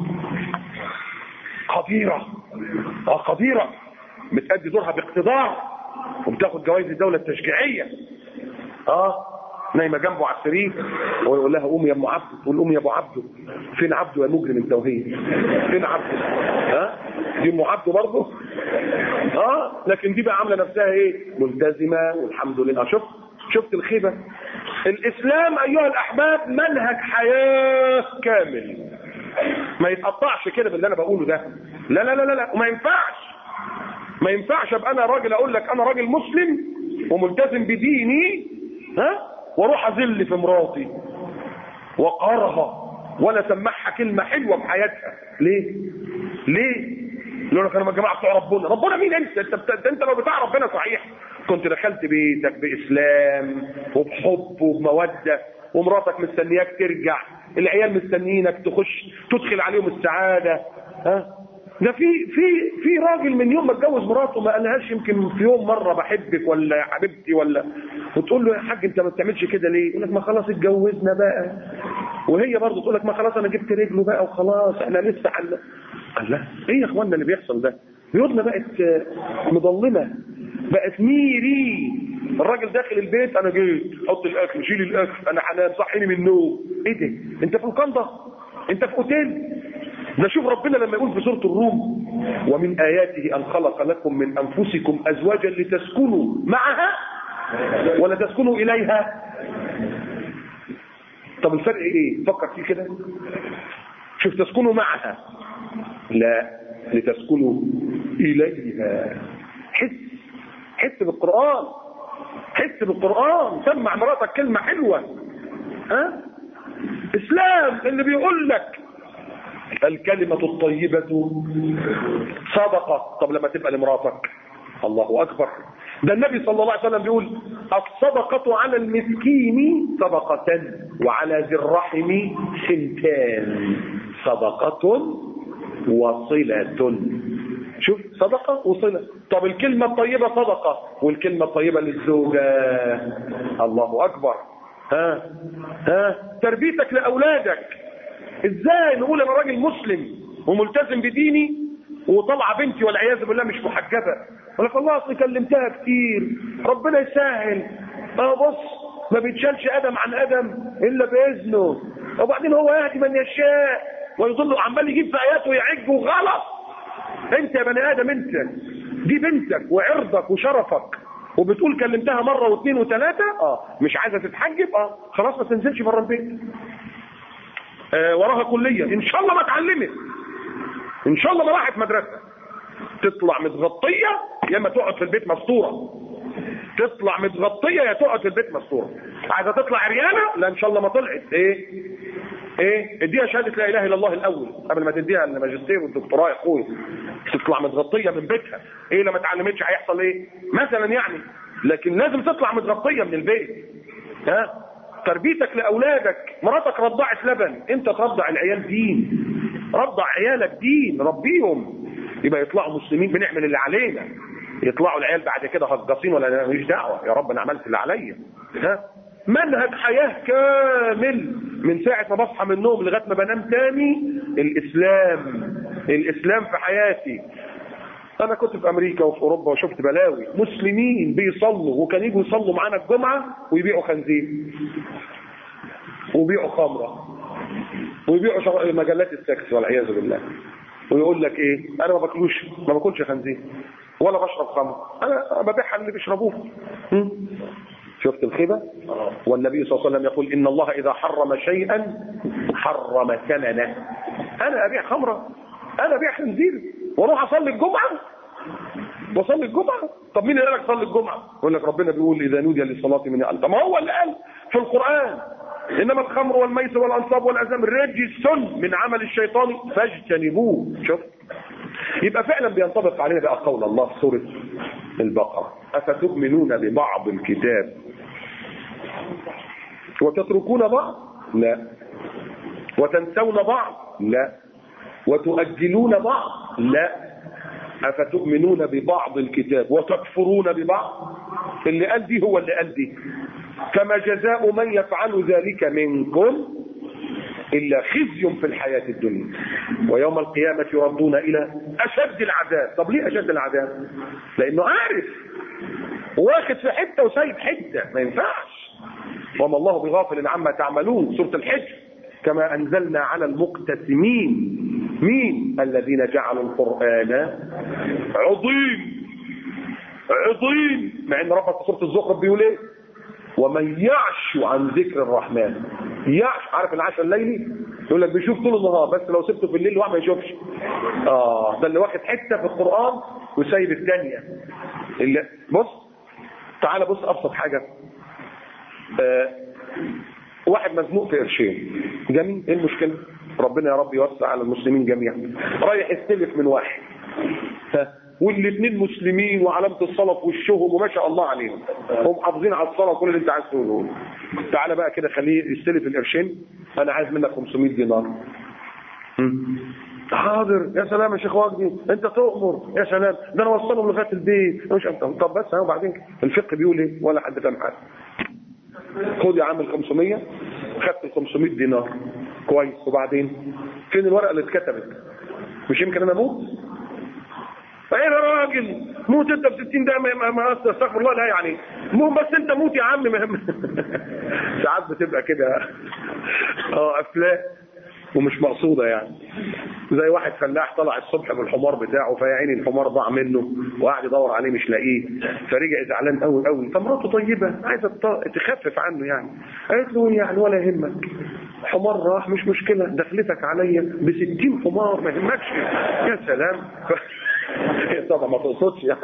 قديره اه قديره بتأدي دورها باقتدار وبتاخد جوائز الدوله التشجيعيه اه نايمه جنبه على السرير ويقول لها قوم يا ام عبده تقول قوم يا ابو عبده فين عبده يا مجرم انت وهي فين عبده ها دي ام عبده برضه اه لكن دي بقى عامله نفسها ايه ملتزمه والحمد لله شفت شفت الخيبه الاسلام ايها الاحباب منهج حياه كامل ما يتقطعش كده باللي انا بقوله ده لا لا لا لا, لا. وما ينفعش ما ينفعش ابقى انا راجل اقول لك انا راجل مسلم وملتزم بديني ها واروح اذل في مراتي وقهرها ولا سمعها كلمه حلوه في حياتها ليه ليه يقول لك انا من الجماعه بتوع ربنا ربنا مين انت انت بت... انت لو بتاع ربنا صحيح كنت دخلت بيتك باسلام وبحب وبموده ومراتك مستنياك ترجع العيال مستنيينك تخش تدخل عليهم السعاده ها ده في في في راجل من يوم ما اتجوز مراته ما قالهاش يمكن في يوم مره بحبك ولا يا حبيبتي ولا وتقول له يا حاج انت ما بتعملش كده ليه؟ يقول لك ما خلاص اتجوزنا بقى وهي برضه تقول لك ما خلاص انا جبت رجله بقى وخلاص احنا لسه على قال لا ايه يا اخوانا اللي بيحصل ده؟ بيوتنا بقت مظلمه بقت ميري الراجل داخل البيت انا جيت حط الاكل شيل الاكل انا حنان صحيني من النوم ايه ده؟ انت في لوكاندا؟ انت في اوتيل؟ ده شوف ربنا لما يقول في سورة الروم ومن آياته أن خلق لكم من أنفسكم أزواجا لتسكنوا معها ولا تسكنوا إليها طب الفرق إيه فكر فيه كده شوف تسكنوا معها لا لتسكنوا إليها حس حس بالقرآن حس بالقرآن سمع مراتك كلمة حلوة ها إسلام اللي بيقول لك الكلمة الطيبة صدقة طب لما تبقى لمراتك الله أكبر ده النبي صلى الله عليه وسلم بيقول الصدقة على المسكين صدقة وعلى ذي الرحم سنتان صدقة وصلة شوف صدقة وصلة طب الكلمة الطيبة صدقة والكلمة الطيبة للزوجة الله أكبر ها ها تربيتك لأولادك ازاي نقول انا راجل مسلم وملتزم بديني وطلع بنتي والعياذ بالله مش محجبه ولك الله اصل كلمتها كتير ربنا يسهل اه بص ما بيتشالش ادم عن ادم الا باذنه وبعدين هو يهدي من يشاء ويظل عمال يجيب في ايات ويعج وغلط انت يا بني ادم انت دي بنتك وعرضك وشرفك وبتقول كلمتها مره واثنين وثلاثه اه مش عايزه تتحجب اه خلاص ما تنزلش بره البيت آه وراها كلية ان شاء الله ما اتعلمت ان شاء الله ما راحت مدرسة تطلع متغطية يا اما تقعد في البيت مستورة تطلع متغطية يا تقعد في البيت مستورة عايزة تطلع عريانة لا ان شاء الله ما طلعت ايه ايه اديها شهادة لا اله الا الله الاول قبل ما تديها الماجستير والدكتوراه يا اخويا تطلع متغطية من بيتها ايه لما اتعلمتش هيحصل ايه مثلا يعني لكن لازم تطلع متغطية من البيت ها تربيتك لاولادك مراتك رضعت لبن انت ترضع العيال دين رضع عيالك دين ربيهم يبقى يطلعوا مسلمين بنعمل اللي علينا يطلعوا العيال بعد كده هجاصين ولا ماليش دعوه يا رب انا عملت اللي عليا ها منهج حياه كامل من ساعه ما بصحى من النوم لغايه ما بنام تاني الاسلام الاسلام في حياتي انا كنت في امريكا وفي اوروبا وشفت بلاوي مسلمين بيصلوا وكان يجوا يصلوا معانا الجمعه ويبيعوا خنزير ويبيعوا خمره ويبيعوا شغ... مجلات السكس والعياذ بالله ويقول لك ايه انا ما باكلوش ما باكلش خنزير ولا بشرب خمر انا ببيعها اللي بيشربوها شفت الخيبه والنبي صلى الله عليه وسلم يقول ان الله اذا حرم شيئا حرم ثمنه انا ابيع خمره انا ابيع خنزير واروح اصلي الجمعه واصلي الجمعه طب مين اللي قال لك صلي الجمعه يقول لك ربنا بيقول اذا نودي للصلاه من قال طب ما هو اللي قال في القران انما الخمر والميسر والانصاب والازلام رجس من عمل الشيطان فاجتنبوه شوف يبقى فعلا بينطبق علينا بقى قول الله في سوره البقره افتؤمنون ببعض الكتاب وتتركون بعض لا وتنسون بعض لا وتؤجلون بعض لا افتؤمنون ببعض الكتاب وتكفرون ببعض اللي قال دي هو اللي قال دي فما جزاء من يفعل ذلك منكم الا خزي في الحياه الدنيا ويوم القيامه يردون الى اشد العذاب طب ليه اشد العذاب لانه عارف واخد في حته وسايب حته ما ينفعش وما الله بغافل عما تعملون سورة الحج كما أنزلنا على المقتسمين مين الذين جعلوا القرآن عظيم عظيم مع ان ربك في سورة الزخرف بيقول ايه ومن يعش عن ذكر الرحمن يعش عارف العشاء الليلي يقول لك بيشوف طول النهار بس لو سبته في الليل الواحد ما يشوفش اه ده اللي واخد حته في القران وسايب الثانيه اللي بص تعالى بص ابسط حاجه آه واحد مزنوق في قرشين جميل ايه المشكله ربنا يا رب يوسع على المسلمين جميعا رايح يستلف من واحد ها والاثنين مسلمين وعلامة الصلاة في وشهم وما شاء الله عليهم هم حافظين على الصلاة وكل اللي انت عايز تقوله تعالى بقى كده خليه يستلف القرشين انا عايز منك 500 دينار حاضر يا سلام يا شيخ وجدي انت تؤمر يا سلام ده انا اوصلهم لغايه البيت مش طب بس ها وبعدين الفقه بيقول ايه ولا حد فاهم حاجه خد يا عم ال 500 خدت ال 500 دينار كويس وبعدين فين الورقه اللي اتكتبت مش يمكن انا اموت ايه يا راجل موت انت ب 60 دقيقه ما, ما استغفر الله لا يعني مو بس انت موت يا عم مهم ساعات بتبقى كده اه افلام ومش مقصوده يعني زي واحد فلاح طلع الصبح بالحمار بتاعه فيا عيني الحمار ضاع منه وقعد يدور عليه مش لاقيه فرجع زعلان قوي قوي فمراته طيبه عايزه تخفف عنه يعني قالت له يعني ولا يهمك حمار راح مش مشكله دخلتك عليا ب 60 حمار ما يهمكش يا سلام طبعا ما تقصدش يعني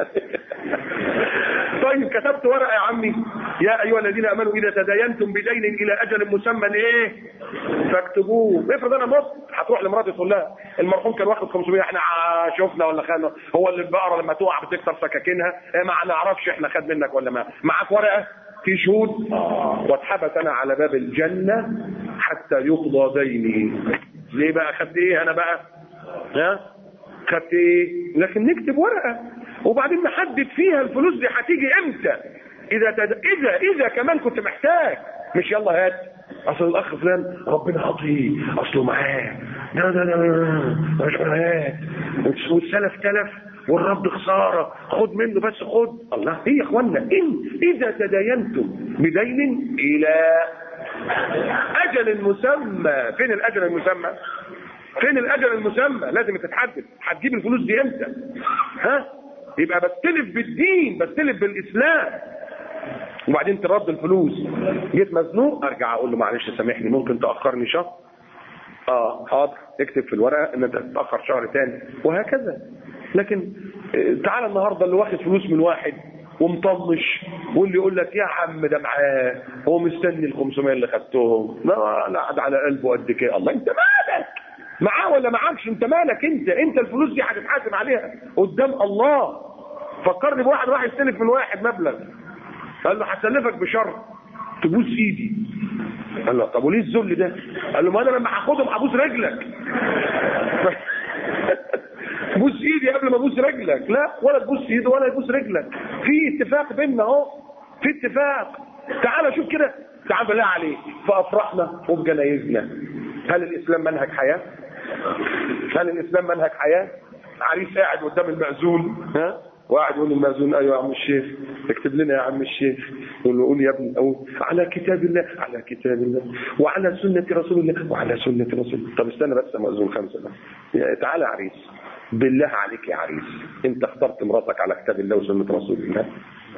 طيب كتبت ورقه يا عمي يا ايها الذين امنوا اذا تداينتم بدين الى اجل مسمى ايه فاكتبوه افرض انا مت هتروح لمراتي تقول لها المرحوم كان واخد 500 احنا شفنا ولا خدنا هو اللي البقره لما تقع بتكسر سكاكينها ما نعرفش احنا خد منك ولا ما معاك ورقه في شهود واتحبس انا على باب الجنه حتى يقضى ديني ليه بقى خدت ايه انا بقى ها خدت ايه لكن نكتب ورقه وبعدين نحدد فيها الفلوس دي هتيجي امتى اذا تد... اذا اذا كمان كنت محتاج مش يلا هات اصل الاخ فلان ربنا عطيه اصله معاه ده ده ده مش هات والسلف تلف والرب خساره خد منه بس خد الله ايه يا اخوانا ان اذا تداينتم بدين الى اجل مسمى فين الاجل المسمى فين الاجل المسمى لازم تتحدد هتجيب الفلوس دي امتى ها يبقى بستلف بالدين بستلف بالاسلام وبعدين ترد الفلوس جيت مزنوق ارجع اقول له معلش سامحني ممكن تاخرني شهر اه حاضر اكتب في الورقه ان انت تتاخر شهر تاني وهكذا لكن تعالى النهارده اللي واخد فلوس من واحد ومطنش واللي يقول لك يا عم ده معاه هو مستني ال 500 اللي خدتهم لا لا قاعد على قلبه قد كده الله انت مالك معاه ولا معاكش انت مالك انت انت الفلوس دي هتتحاسب عليها قدام الله فكرني بواحد راح يستلف من واحد مبلغ قال له هسلفك بشرط تبوس ايدي قال له طب وليه الذل ده قال له ما انا لما هاخدهم هبوس رجلك بوس ايدي قبل ما ابوس رجلك لا ولا تبوس ايده ولا يبوس رجلك في اتفاق بيننا اهو في اتفاق تعال شوف كده تعال بالله عليك في افراحنا وفي جنايزنا هل الاسلام منهج حياه هل الاسلام منهج حياه عريس قاعد قدام المأذون ها وقاعد يقول للمأذون ايوه يا عم الشيخ اكتب لنا يا عم الشيخ يقول له قول يا ابني او على كتاب الله على كتاب الله وعلى سنة رسول الله وعلى سنة رسول الله طب استنى بس يا مأذون خمسة بس تعالى يا عريس بالله عليك يا عريس انت اخترت مراتك على كتاب الله وسنة رسول الله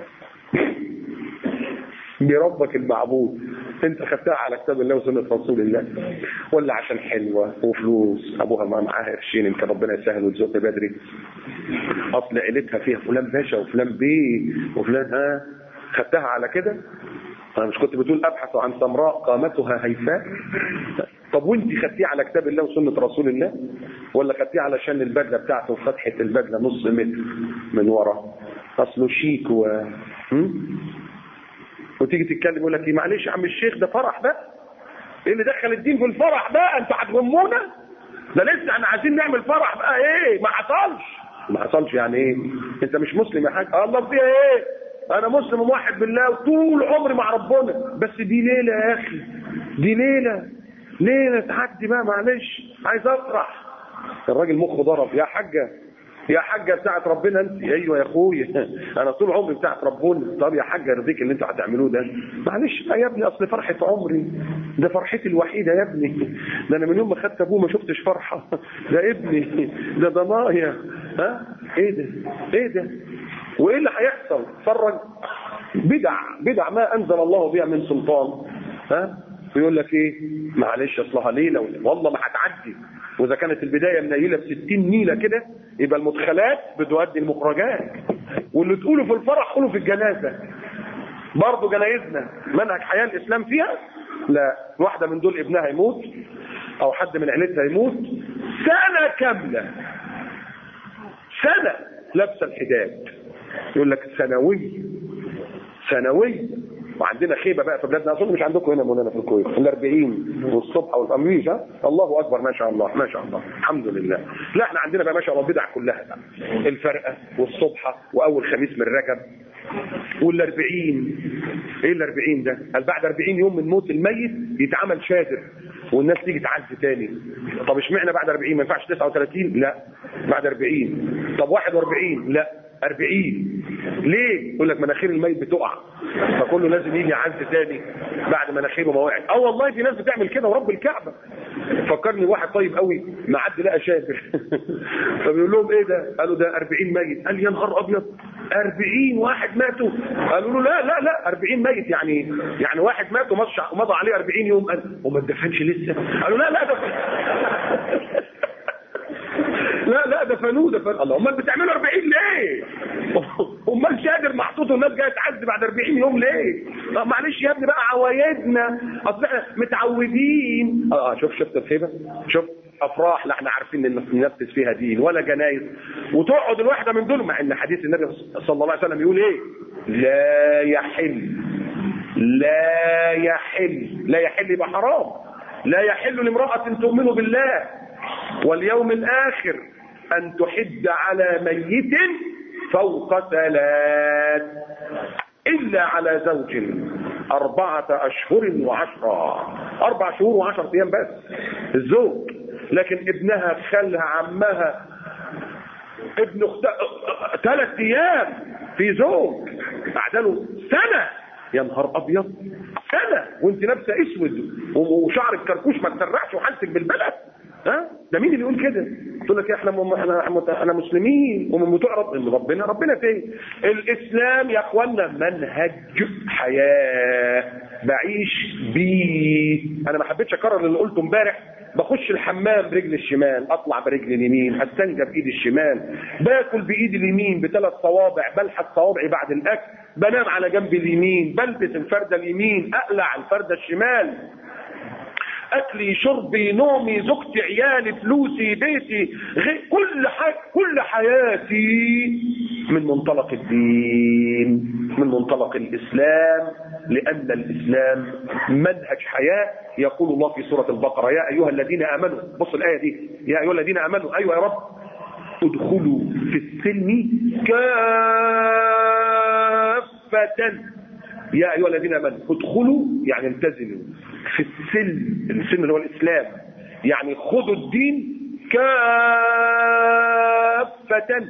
بربك المعبود انت خدتها على كتاب الله وسنة رسول الله ولا عشان حلوة وفلوس ابوها ما معاها قرشين يمكن ربنا يسهل وتزق بدري اصل عيلتها فيها فلان باشا وفلان بيه وفلان ها خدتها على كده انا مش كنت بتقول ابحث عن سمراء قامتها هيفاء طب وانت خدتيه على كتاب الله وسنة رسول الله ولا خدتيه علشان البدلة بتاعته وفتحة البدلة نص متر من ورا اصله شيك و هم؟ وتيجي تتكلم يقول لك ايه معلش يا عم الشيخ ده فرح بقى ايه اللي دخل الدين في الفرح بقى انتوا هتغمونا ده لسه احنا عايزين نعمل فرح بقى ايه ما حصلش ما حصلش يعني ايه انت مش مسلم يا حاج الله فيها ايه انا مسلم وموحد بالله وطول عمري مع ربنا بس دي ليله يا اخي دي ليله ليله تعدي بقى معلش عايز افرح الراجل مخه ضرب يا حاجه يا حاجه بتاعت ربنا انت ايوه يا اخويا انا طول عمري بتاعت ربنا طب يا حاجه يرضيك اللي انتوا هتعملوه ده معلش يا ابني اصل فرحه عمري ده فرحتي الوحيده يا ابني ده انا من يوم ما خدت ابوه ما شفتش فرحه ده ابني ده ضنايا ها ايه ده ايه ده وايه اللي هيحصل اتفرج بدع بدع ما انزل الله بها من سلطان ها ويقول لك ايه معلش اصلها ليله والله ما هتعدي واذا كانت البدايه منيله ب 60 نيله كده يبقى المدخلات بتؤدي المخرجات واللي تقوله في الفرح قوله في الجنازه برضه جنايزنا منهج حياه الاسلام فيها لا واحده من دول ابنها يموت او حد من عيلتها يموت سنه كامله سنه لابسه الحجاب يقول لك سنوي سنوي وعندنا خيبه بقى في بلادنا اظن مش عندكم هنا مولانا في الكويت ال 40 والصبح والامريج ها الله اكبر ما شاء الله ما شاء الله الحمد لله لا احنا عندنا بقى ما شاء الله بدع كلها بقى الفرقه والصبحه واول خميس من رجب وال 40 ايه ال 40 ده؟ قال بعد 40 يوم من موت الميت يتعمل شادر والناس تيجي تعزي تاني طب اشمعنى بعد 40 ما ينفعش 39 لا بعد 40 طب 41 لا 40 ليه؟ يقول لك مناخير الميت بتقع فكله لازم يجي يعزي تاني بعد مناخيره ما وقعت اه والله في ناس بتعمل كده ورب الكعبه فكرني واحد طيب قوي معدي لقى شادر فبيقول لهم ايه ده؟ قالوا ده 40 ميت قال يا نهار ابيض 40 واحد ماتوا قالوا له لا لا لا 40 ميت يعني يعني واحد مات ومضى ومضى عليه 40 يوم قال وما اتدفنش لسه قالوا لا لا ده لا لا دفنوه دفن الله امال بتعملوا 40 ليه؟ امال شادر محطوط والناس جايه تعزي بعد 40 يوم ليه؟ طب معلش يا ابني بقى عوايدنا اصل احنا متعودين اه شوف شفت الخيبه؟ شوف افراح لا احنا عارفين ان ننفذ فيها دين ولا جنايز وتقعد الواحده من دول مع ان حديث النبي صلى الله عليه وسلم يقول ايه؟ لا يحل لا يحل لا يحل يبقى حرام لا يحل لامرأة تؤمن بالله واليوم الآخر أن تحد على ميت فوق ثلاث إلا على زوج أربعة أشهر وعشرة أربع شهور وعشرة أيام بس الزوج لكن ابنها خالها عمها ابن اخت ثلاث أيام في زوج بعدله سنة يا نهار أبيض سنة وانت لابسة اسود وشعرك كركوش ما تسرحش وحالتك بالبلد ها ده مين اللي يقول كده تقول لك احنا م... احنا احنا مسلمين ومن بتوع رب... ربنا ربنا فين الاسلام يا اخوانا منهج حياه بعيش بيه انا ما حبيتش اكرر اللي قلته امبارح بخش الحمام برجل الشمال اطلع برجل اليمين استنجى بايدي الشمال باكل بايدي اليمين بثلاث صوابع بلحس صوابعي بعد الاكل بنام على جنب اليمين بلبس الفرده اليمين اقلع الفرده الشمال اكلي شربي نومي زوجتي عيالي فلوسي بيتي غي كل حاجة كل حياتي من منطلق الدين من منطلق الاسلام لان الاسلام منهج حياه يقول الله في سوره البقره يا ايها الذين امنوا بص الايه دي يا ايها الذين امنوا ايوه يا رب ادخلوا في السلم كافه يا ايها الذين امنوا ادخلوا يعني التزموا في السلم السلم اللي هو الاسلام يعني خذوا الدين كافة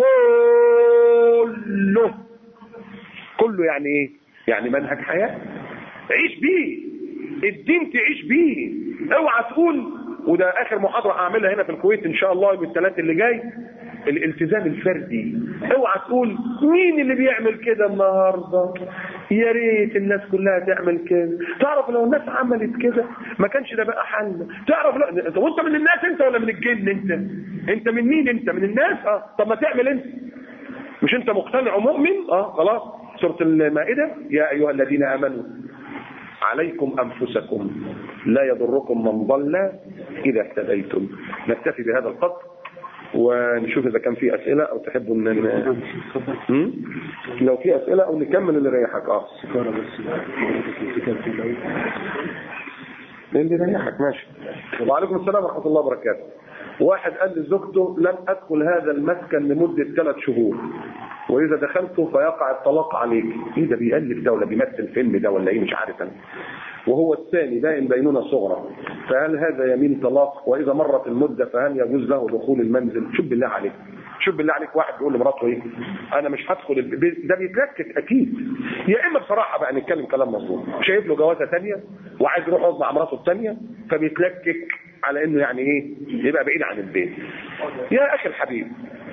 كله كله يعني ايه يعني منهج حياة عيش بيه الدين تعيش بيه اوعى تقول وده اخر محاضرة هعملها هنا في الكويت ان شاء الله يوم الثلاث اللي جاي الالتزام الفردي اوعى تقول مين اللي بيعمل كده النهارده يا ريت الناس كلها تعمل كده تعرف لو الناس عملت كده ما كانش ده بقى حل تعرف لو وانت من الناس انت ولا من الجن انت انت من مين انت من الناس اه طب ما تعمل انت مش انت مقتنع ومؤمن اه خلاص سوره المائده يا ايها الذين امنوا عليكم انفسكم لا يضركم من ضل اذا اهتديتم نكتفي بهذا القدر ونشوف اذا كان في اسئله او تحبوا ان م? لو في اسئله او نكمل اللي يريحك اه اللي يريحك ماشي وعليكم السلام ورحمه الله وبركاته واحد قال لزوجته لم ادخل هذا المسكن لمده ثلاث شهور واذا دخلته فيقع الطلاق عليك ايه ده بيالف ده ولا بيمثل فيلم ده ولا ايه مش عارف انا وهو الثاني باين بينونة صغرى فهل هذا يمين طلاق وإذا مرت المدة فهل يجوز له دخول المنزل شوف بالله عليك شوف بالله عليك واحد بيقول لمراته ايه انا مش هدخل البيت ده بيتلكك اكيد يا اما بصراحه بقى نتكلم كلام مظبوط شايف له جوازه ثانيه وعايز يروح يقعد مع مراته الثانيه فبيتلكك على انه يعني ايه يبقى بعيد عن البيت يا اخي الحبيب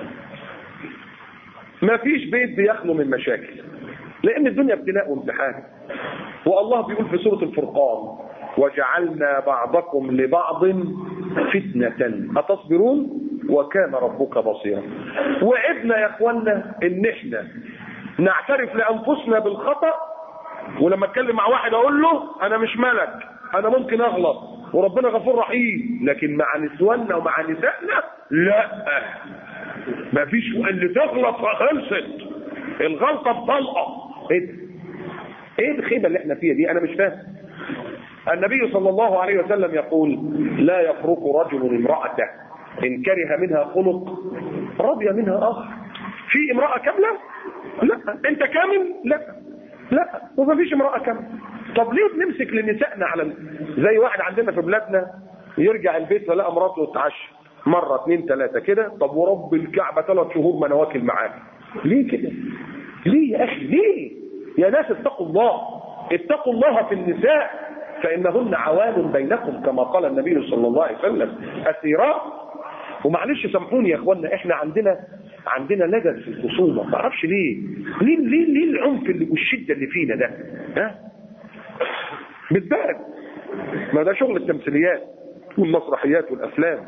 ما فيش بيت بيخلو من مشاكل لان الدنيا ابتلاء وامتحان والله بيقول في سوره الفرقان وجعلنا بعضكم لبعض فتنة أتصبرون وكان ربك بصيرا وعدنا يا اخوانا ان احنا نعترف لانفسنا بالخطأ ولما اتكلم مع واحد اقول له انا مش ملك انا ممكن اغلط وربنا غفور رحيم لكن مع نسواننا ومع نسائنا لا ما فيش اللي تغلط خلصت الغلطه بطلقه ايه ده؟ ايه الخيبه اللي احنا فيها دي انا مش فاهم النبي صلى الله عليه وسلم يقول لا يفرق رجل امرأته إن كره منها خلق رضي منها آخر في امرأة كاملة لا أنت كامل لا لا وما فيش امرأة كاملة طب ليه بنمسك لنسائنا على زي واحد عندنا في بلادنا يرجع البيت فلقى مراته تتعشى مرة اثنين ثلاثة كده طب ورب الكعبة ثلاث شهور ما انا واكل معاه ليه كده ليه يا اخي ليه يا ناس اتقوا الله اتقوا الله في النساء فإنهن عوان بينكم كما قال النبي صلى الله عليه وسلم أسيراء ومعلش سامحوني يا اخوانا احنا عندنا عندنا لجد في الخصومه ما اعرفش ليه ليه ليه ليه العنف اللي والشده اللي فينا ده ها بتبان ما ده شغل التمثيليات والمسرحيات والافلام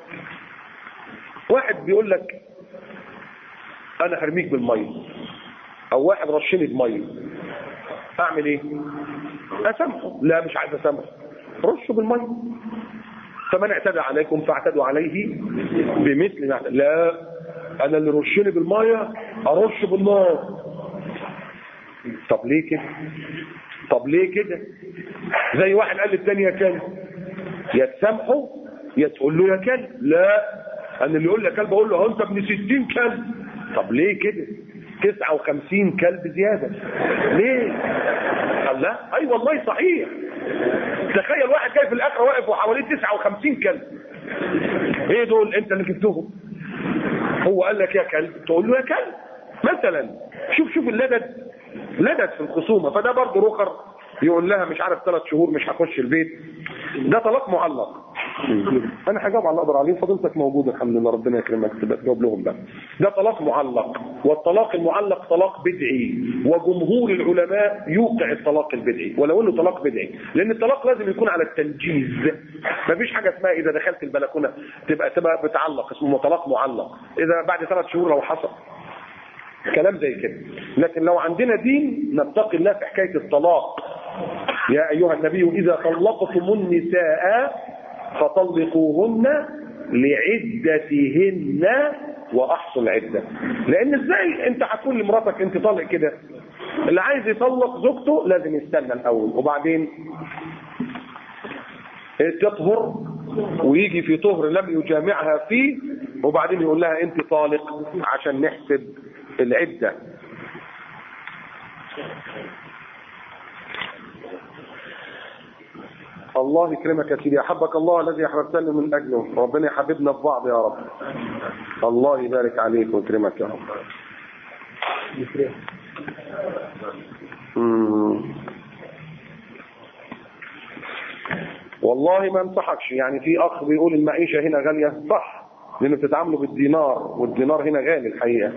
واحد بيقول لك انا هرميك بالميه او واحد رشني بميه اعمل ايه اسامحه لا مش عايز اسامحه رشه بالميه فمن اعتدى عليكم فاعتدوا عليه بمثل ما اعتدى لا انا اللي رشني بالميه ارش بالنار طب ليه كده طب ليه كده زي واحد قال للتاني يا كلب يا تسامحه يا تقول له يا كلب لا انا اللي يقول لي كلب اقول له انت ابن 60 كلب طب ليه كده 59 كلب زيادة ليه قال لا اي والله صحيح تخيل واحد جاي في الاخره واقف وحواليه 59 كلب ايه دول انت اللي جبتهم هو قال لك يا كلب تقول له يا كلب مثلا شوف شوف اللدد لدد في الخصومه فده برضه رخر يقول لها مش عارف ثلاث شهور مش هخش البيت ده طلاق معلق انا هجاوب على اللي اقدر عليه فضيلتك موجود الحمد لله ربنا يكرمك تبقى تجاوب لهم بقى ده طلاق معلق والطلاق المعلق طلاق بدعي وجمهور العلماء يوقع الطلاق البدعي ولو انه طلاق بدعي لان الطلاق لازم يكون على التنجيز مفيش حاجه اسمها اذا دخلت البلكونه تبقى تبقى بتعلق اسمه طلاق معلق اذا بعد ثلاث شهور لو حصل كلام زي كده لكن لو عندنا دين نتقي الله في حكايه الطلاق يا ايها النبي اذا طلقتم النساء فطلقوهن لعدتهن واحصوا العده لان ازاي انت هتقول لمراتك انت طالق كده اللي عايز يطلق زوجته لازم يستنى الاول وبعدين تطهر ويجي في طهر لم يجامعها فيه وبعدين يقول لها انت طالق عشان نحسب العده الله يكرمك يا سيدي احبك الله الذي احببتني من اجله ربنا يحببنا في بعض يا رب الله يبارك عليك ويكرمك يا رب مم. والله ما انصحكش يعني في اخ بيقول المعيشه هنا غاليه صح لان بتتعاملوا بالدينار والدينار هنا غالي الحقيقه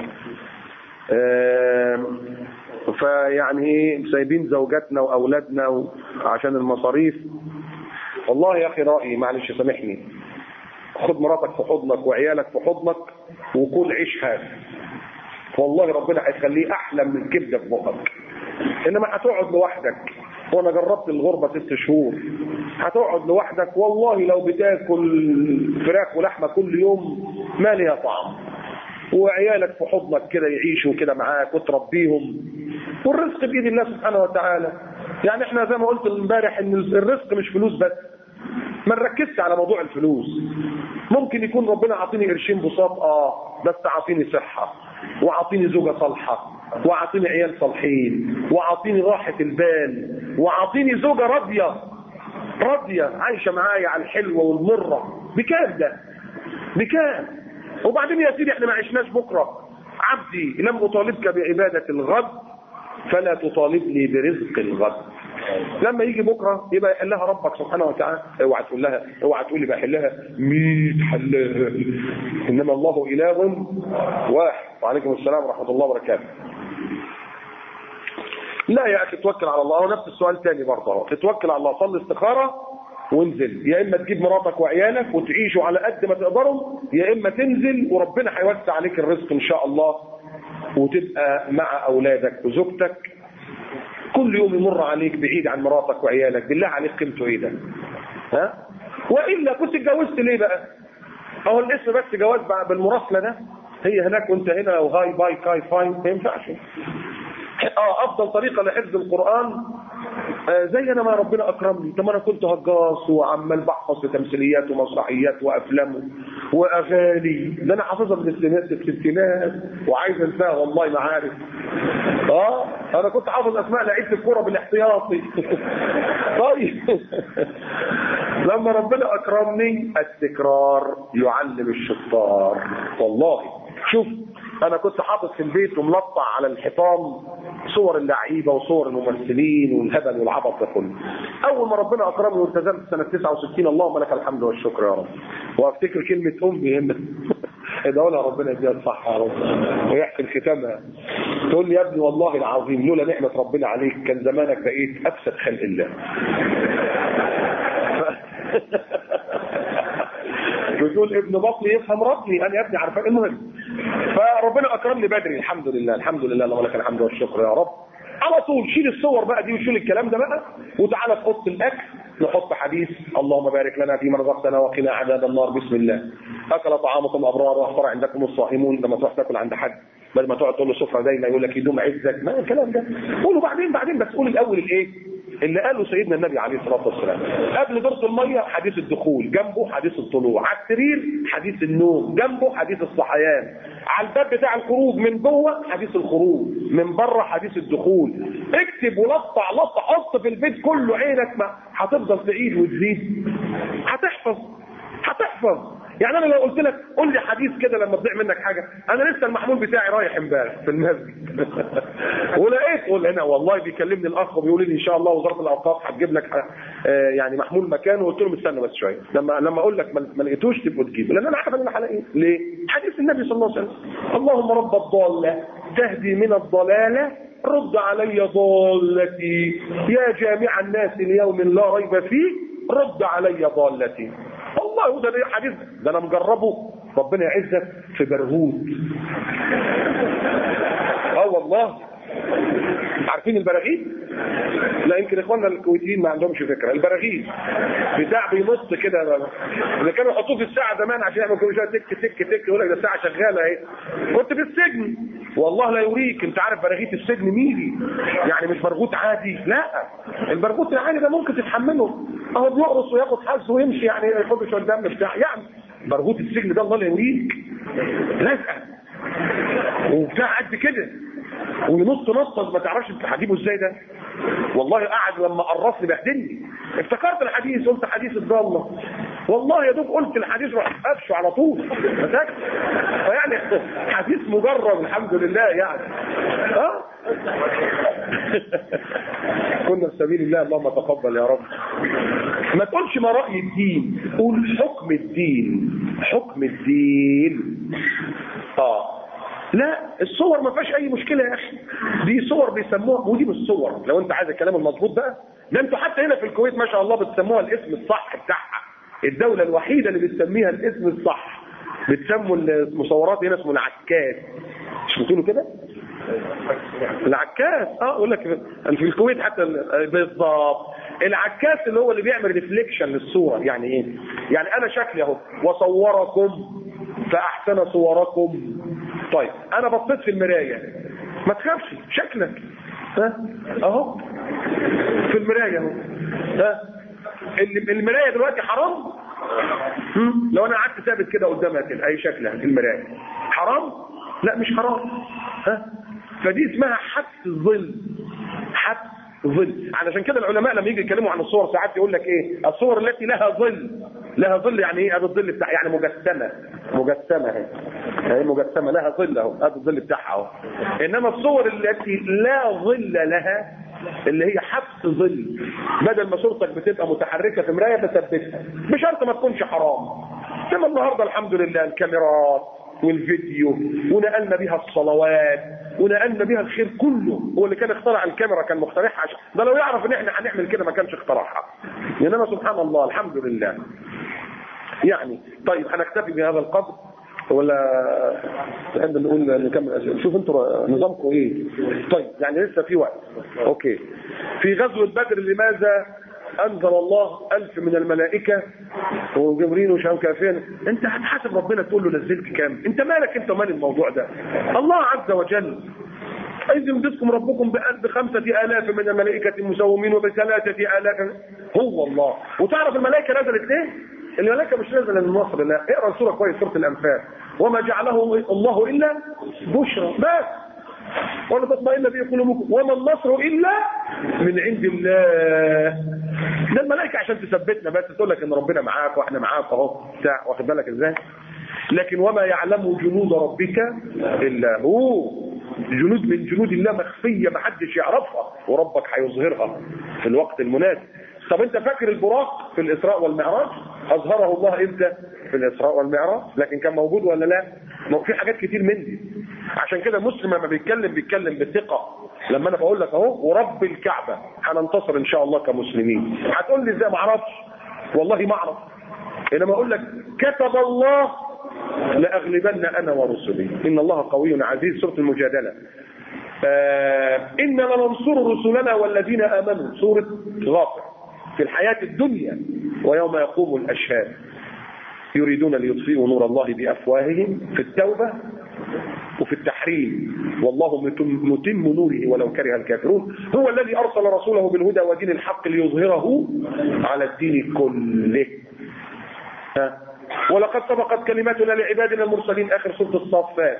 آم، فيعني ايه سايبين زوجاتنا واولادنا عشان المصاريف والله يا اخي رايي معلش سامحني خد مراتك في حضنك وعيالك في حضنك وكل عيش هذا والله ربنا هيخليه احلى من الكبده في بقك انما هتقعد لوحدك وانا جربت الغربه ست شهور هتقعد لوحدك والله لو بتاكل فراخ ولحمه كل يوم ما ليها طعم وعيالك في حضنك كده يعيشوا كده معاك وتربيهم والرزق بيد الله سبحانه وتعالى يعني احنا زي ما قلت امبارح ان الرزق مش فلوس بس ما نركزش على موضوع الفلوس ممكن يكون ربنا عاطيني قرشين بساط اه بس عاطيني صحه وعاطيني زوجه صالحه وعاطيني عيال صالحين وعاطيني راحه البال وعاطيني زوجه راضيه راضيه عايشه معايا على الحلوه والمره بكام ده بكام وبعدين يا سيدي احنا ما عشناش بكره عبدي لم اطالبك بعباده الغد فلا تطالبني برزق الغد لما يجي بكره يبقى يحلها ربك سبحانه وتعالى اوعى تقول لها اوعى تقول لي بحلها 100 حلها انما الله اله واحد وعليكم السلام ورحمه الله وبركاته لا يا اخي توكل على الله هو نفس السؤال تاني برضه اهو تتوكل على الله صلي استخاره وانزل يا اما تجيب مراتك وعيالك وتعيشوا على قد ما تقدروا يا اما تنزل وربنا هيوسع عليك الرزق ان شاء الله وتبقى مع اولادك وزوجتك كل يوم يمر عليك بعيد عن مراتك وعيالك بالله عليك قيمته ايه ده ها والا كنت اتجوزت ليه بقى اهو الاسم بس جواز بقى بالمراسله ده هي هناك وانت هنا وهاي باي كاي فاين ما ينفعش اه افضل طريقه لحفظ القران آه زي انا ما ربنا اكرمني طب انا كنت هجاص وعمال بحفظ في تمثيليات ومسرحيات وافلام واغاني ده انا حافظها من السنات الستينات وعايز انساها والله ما عارف اه انا كنت حافظ اسماء لعيبه الكوره بالاحتياطي طيب لما ربنا اكرمني التكرار يعلم الشطار والله شوف انا كنت حاطط في البيت وملطع على الحيطان صور اللعيبه وصور الممثلين والهبل والعبط ده كله اول ما ربنا اكرمني والتزمت سنه 69 اللهم لك الحمد والشكر يا رب وافتكر كلمه امي هنا ادعوا لها ربنا يديها الصحه يا رب ويحسن ختامها تقول لي يا ابني والله العظيم لولا نعمه ربنا عليك كان زمانك بقيت افسد خلق الله بتقول ابن بطني يفهم ربي انا يا ابني عارفه المهم فربنا اكرمني بدري الحمد لله الحمد لله اللهم لك الحمد والشكر يا رب على طول شيل الصور بقى دي وشيل الكلام ده بقى وتعالى في اوضه الاكل نحط حديث اللهم بارك لنا فيما رزقتنا وقنا عذاب النار بسم الله اكل طعامكم ابرار وافطر عندكم الصائمون لما تروح تاكل عند حد بدل ما تقعد تقول له سفره دايما يقول لك يدوم عزك ما الكلام ده قوله بعدين بعدين بس قول الاول الايه اللي قاله سيدنا النبي عليه الصلاه والسلام قبل دورة الميه حديث الدخول جنبه حديث الطلوع على السرير حديث النوم جنبه حديث الصحيان على الباب بتاع الخروج من جوه حديث الخروج من بره حديث الدخول اكتب ولطع لطع حط في البيت كله عينك ما هتفضل تعيد وتزيد هتحفظ هتحفظ يعني انا لو قلت لك قول لي حديث كده لما تضيع منك حاجه انا لسه المحمول بتاعي رايح امبارح في المسجد ولقيت قول هنا والله بيكلمني الاخ وبيقول لي ان شاء الله وزاره الاوقاف هتجيب لك آه يعني محمول مكانه وقلت له استنى بس شويه لما لما اقول لك ما لقيتوش تبقوا تجيبه لان انا عارف ان انا هلاقيه ليه؟ حديث النبي صلى الله عليه وسلم اللهم رب الضاله تهدي من الضلاله رد علي ضالتي يا جامع الناس اليوم لا ريب فيه رد علي ضالتي والله ده حديث ده انا مجربه ربنا يعزك في برغوث اه والله عارفين البراغيث لا يمكن اخواننا الكويتيين ما عندهمش فكره البراغيث بتاع بينط كده اللي كانوا يحطوه في الساعه زمان عشان يعمل كل شويه تك تك تك يقول لك ده الساعه شغاله اهي كنت في السجن والله لا يوريك انت عارف براغيث السجن ميري يعني مش برغوث عادي لا البرغوث العادي ده ممكن تتحمله اهو بيقرص وياخد حظه ويمشي يعني ياخد شويه دم بتاع يعني برغوث السجن ده الله لا يوريك لازقه وبتاع قد كده وينط نطه ما تعرفش انت هتجيبه ازاي ده والله قعد لما قرصني بهدلني افتكرت الحديث قلت حديث الضاله والله يا دوب قلت الحديث رحت قفشه على طول مسكت فيعني حديث مجرب الحمد لله يعني ها كنا في سبيل الله اللهم تقبل يا رب ما تقولش ما رأي الدين قول حكم الدين حكم الدين اه لا الصور ما فيهاش اي مشكله يا اخي دي صور بيسموها ودي مش صور لو انت عايز الكلام المظبوط بقى ده انتوا حتى هنا في الكويت ما شاء الله بتسموها الاسم الصح بتاعها الدوله الوحيده اللي بتسميها الاسم الصح بتسموا المصورات هنا اسمه العكاز مش بتقولوا كده العكاز اه اقول لك في الكويت حتى بالظبط العكاس اللي هو اللي بيعمل ريفليكشن للصوره يعني ايه يعني انا شكلي اهو وصوركم فاحسن صوركم طيب انا بصيت في المرايه ما تخافش شكلك ها اهو في المرايه اهو ها المرايه دلوقتي حرام لو انا قعدت ثابت كده قدامها كده اي شكلها في المرايه حرام لا مش حرام ها فدي اسمها حبس الظل حبس ظل علشان كده العلماء لما يجي يتكلموا عن الصور ساعات يقول لك ايه الصور التي لها ظل لها ظل يعني ايه ادي الظل بتاع يعني مجسمه مجسمه اهي هي مجسمه لها ظل اهو ادي الظل بتاعها اهو انما الصور التي لا ظل لها اللي هي حبس ظل بدل ما صورتك بتبقى متحركه في مرايه بثبتها بشرط ما تكونش حرام انما النهارده الحمد لله الكاميرات والفيديو ونقلنا بها الصلوات ونقلنا بها الخير كله هو اللي كان اخترع الكاميرا كان مخترعها عشان ده لو يعرف ان احنا هنعمل كده ما كانش اخترعها انما سبحان الله الحمد لله يعني طيب هنكتفي بهذا القدر ولا نحب نقول نكمل أسئلة شوف انتوا نظامكم ايه طيب يعني لسه في وقت اوكي في غزوة بدر لماذا انزل الله الف من الملائكة وجبريل وشام كافين انت هتحاسب ربنا تقول له نزلت كام انت مالك انت ومال الموضوع ده الله عز وجل إذ يمددكم ربكم بخمسة آلاف من الملائكة مسومين وبثلاثة آلاف هو الله وتعرف الملائكة نزلت ليه؟ الملائكة مش نازلة من مصر لا اقرا سورة كويس سورة الأنفال وما جعله الله إلا بشرى بس ولا تطمئن به قلوبكم وما النصر إلا من عند الله ده الملائكة عشان تثبتنا بس تقول لك ان ربنا معاك واحنا معاك اهو بتاع واخد بالك ازاي لكن وما يعلم جنود ربك الا هو جنود من جنود الله مخفيه ما حدش يعرفها وربك هيظهرها في الوقت المناسب طب انت فاكر البراق في الاسراء والمعراج اظهره الله امتى في الاسراء والمعراج لكن كان موجود ولا لا ما في حاجات كتير من دي عشان كده مسلم لما بيتكلم بيتكلم بثقه لما انا بقول لك اهو ورب الكعبه هننتصر ان شاء الله كمسلمين هتقول لي ازاي ما اعرفش والله ما اعرف انما اقول لك كتب الله لاغلبن انا ورسلي ان الله قوي عزيز سوره المجادله آه إن لننصر رسلنا والذين آمنوا سورة غافر في الحياة الدنيا ويوم يقوم الأشهاد يريدون ليطفئوا نور الله بأفواههم في التوبة وفي التحريم والله متم نوره ولو كره الكافرون هو الذي أرسل رسوله بالهدى ودين الحق ليظهره على الدين كله ها ولقد سبقت كلماتنا لعبادنا المرسلين آخر سورة الصافات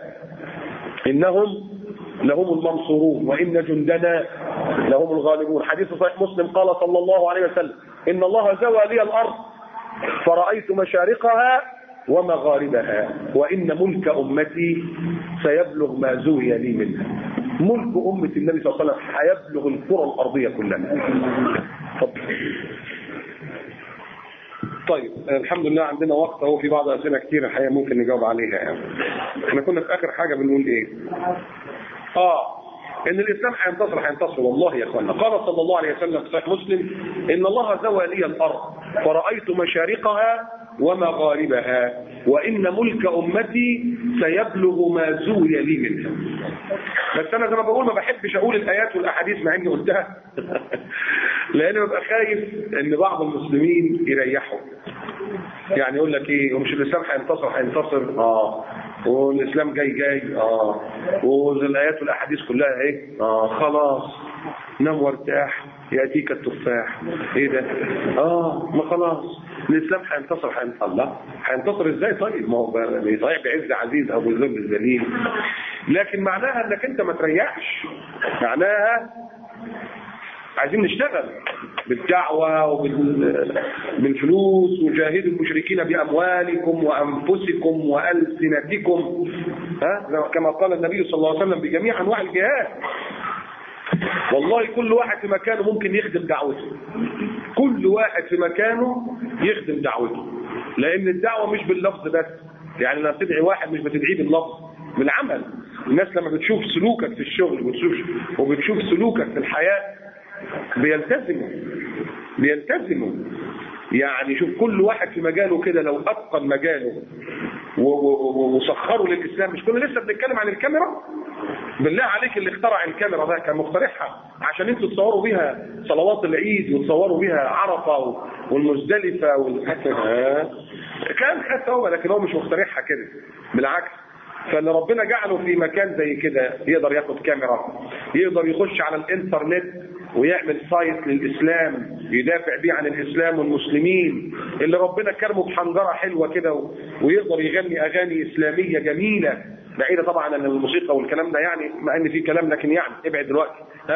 إنهم لهم المنصورون وإن جندنا لهم الغالبون حديث صحيح مسلم قال صلى الله عليه وسلم إن الله زوى لي الأرض فرأيت مشارقها ومغاربها وإن ملك أمتي سيبلغ ما زوي لي منها ملك أمة النبي صلى الله عليه وسلم هيبلغ الكرة الأرضية كلها فضل. طيب الحمد لله عندنا وقت اهو في بعض اسئله كتير الحقيقه ممكن نجاوب عليها يعني احنا كنا في اخر حاجه بنقول ايه اه ان الاسلام هينتصر هينتصر والله يا اخوانا قال صلى الله عليه وسلم في صحيح مسلم ان الله زوى لي الارض فرايت مشارقها ومغاربها وان ملك امتي سيبلغ ما زوي لي منها بس انا زي ما بقول ما بحبش اقول الايات والاحاديث مع اني قلتها لان ببقى خايف ان بعض المسلمين يريحوا يعني يقول لك ايه ومش الاسلام هينتصر هينتصر اه والاسلام جاي جاي اه والايات والاحاديث كلها ايه اه خلاص نام وارتاح ياتيك التفاح ايه ده اه ما خلاص الاسلام هينتصر هينتصر الله هينتصر ازاي طيب ما هو صحيح بعز عزيز او بالذل الذليل لكن معناها انك انت ما تريحش معناها عايزين نشتغل بالدعوة وبالفلوس وجاهدوا المشركين بأموالكم وأنفسكم وألسنتكم ها كما قال النبي صلى الله عليه وسلم بجميع أنواع الجهاد والله كل واحد في مكانه ممكن يخدم دعوته كل واحد في مكانه يخدم دعوته لأن الدعوة مش باللفظ بس يعني لما تدعي واحد مش بتدعيه باللفظ بالعمل الناس لما بتشوف سلوكك في الشغل وبتشوف وبتشوف سلوكك في الحياة بيلتزموا بيلتزموا يعني شوف كل واحد في مجاله كده لو اتقن مجاله وسخره للاسلام مش كنا لسه بنتكلم عن الكاميرا بالله عليك اللي اخترع الكاميرا ده كان مخترعها عشان انتوا تصوروا بيها صلوات العيد وتصوروا بيها عرفه والمزدلفه والحسن كان حتى هو لكن هو مش مخترعها كده بالعكس فاللي ربنا جعله في مكان زي كده يقدر ياخد كاميرا يقدر يخش على الانترنت ويعمل سايت للاسلام يدافع بيه عن الاسلام والمسلمين اللي ربنا كرمه بحنجره حلوه كده ويقدر يغني اغاني اسلاميه جميله بعيده طبعا عن الموسيقى والكلام ده يعني مع ان في كلام لكن يعني ابعد دلوقتي ها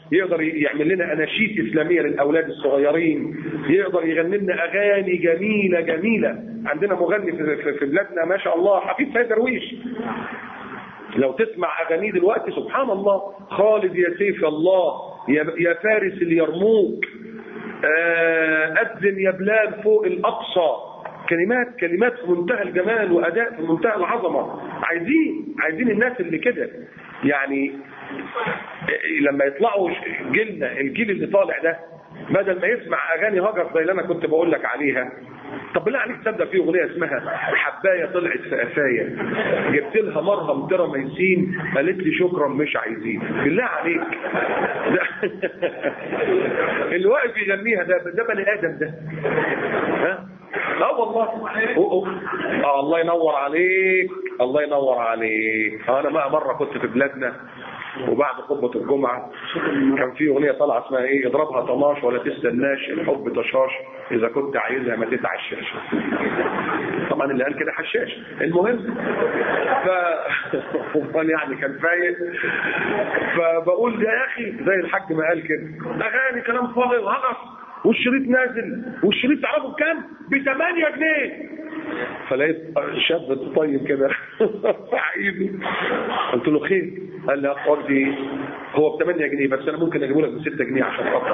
يقدر يعمل لنا اناشيد اسلاميه للاولاد الصغيرين يقدر يغني لنا اغاني جميله جميله عندنا مغني في, في, في بلادنا ما شاء الله حفيد سيد درويش لو تسمع اغانيه دلوقتي سبحان الله خالد يا سيف الله يا, يا فارس اليرموك آه، أذن يا بلال فوق الأقصى كلمات كلمات في منتهى الجمال وأداء في منتهى العظمة عايزين عايزين الناس اللي كده يعني لما يطلعوا جيلنا الجيل اللي طالع ده بدل ما يسمع اغاني هجر زي اللي انا كنت بقول لك عليها طب بالله عليك تصدق في اغنيه اسمها حبايه طلعت في قفايا جبت لها مرهم تراميسين قالت لي شكرا مش عايزين بالله عليك ده اللي واقف يغنيها ده ده بني ادم ده ها لا والله أوه أوه. آه الله ينور عليك الله ينور عليك انا بقى مره كنت في بلادنا وبعد خطبة الجمعة كان في أغنية طالعة اسمها إيه اضربها طناش ولا تستناش الحب طشاش إذا كنت عايزها ما تتعشاش طبعا اللي قال كده حشاش المهم ف امال يعني كان فايق فبقول يا أخي زي الحاج ما قال كده أغاني كلام فاضي وهجس والشريط نازل والشريط تعرفه بكام؟ ب 8 جنيه فلقيت شاب طيب كده رفع ايده قلت له خير قال لي يا اخ وجدي هو ب 8 جنيه بس انا ممكن اجيبه لك ب 6 جنيه عشان خاطر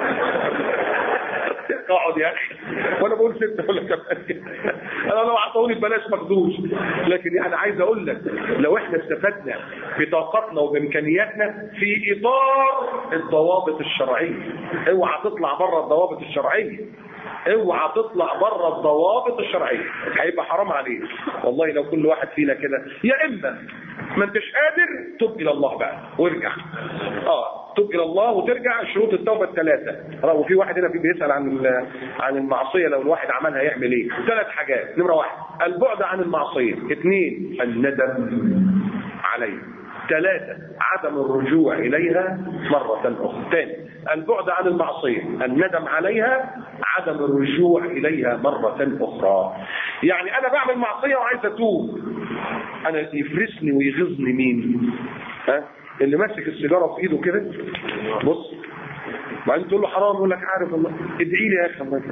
اقعد يا اخي وانا بقول 6 ولا 8 انا لو اعطوني ببلاش مخدوش لكن يعني عايز اقول لك لو احنا استفدنا بطاقتنا وبامكانياتنا في اطار الضوابط الشرعيه اوعى تطلع بره الضوابط الشرعيه اوعى تطلع بره الضوابط الشرعيه هيبقى حرام عليك والله لو كل واحد فينا كده يا اما ما انتش قادر تب الى الله بقى وارجع اه تب الى الله وترجع شروط التوبه الثلاثه وفي واحد هنا بيسال عن عن المعصيه لو الواحد عملها يعمل ايه ثلاث حاجات نمره واحد البعد عن المعصيه اثنين الندم عليه ثلاثة عدم الرجوع إليها مرة أخرى ثاني البعد عن المعصية الندم عليها عدم الرجوع إليها مرة أخرى يعني أنا بعمل معصية وعايز أتوب أنا يفرسني ويغزني مين ها اللي ماسك السيجارة في إيده كده بص بعدين تقول له حرام يقول لك عارف الله ادعي لي يا اخي الله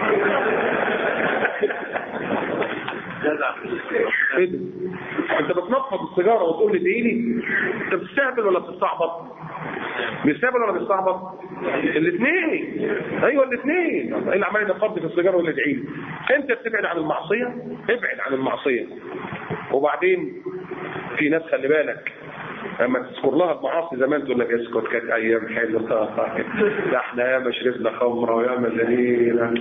ايه ده؟ انت بتنفض السيجاره وتقول لي ادعي لي انت بتستهبل ولا بتستعبط؟ بيستهبل ولا بيستعبط؟ الاثنين ايوه الاثنين ايه اللي عمال ينفض في السيجاره ولا ادعي لي؟ انت بتبعد عن المعصيه ابعد عن المعصيه وبعدين في ناس خلي بالك لما تذكر لها المعاصي زمان تقول لك اسكت كانت ايام حلوه ده احنا ياما شربنا خمره وياما زنينا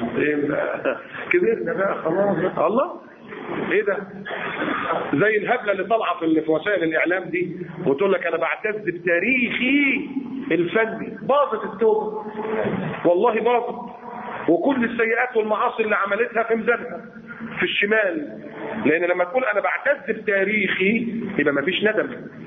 كبرنا بقى خلاص الله ايه ده زي الهبله اللي طالعه في في وسائل الاعلام دي وتقول لك انا بعتز بتاريخي الفني باظت التوبه والله باظت وكل السيئات والمعاصي اللي عملتها في ميزانها في الشمال لان لما تقول انا بعتز بتاريخي يبقى مفيش ندم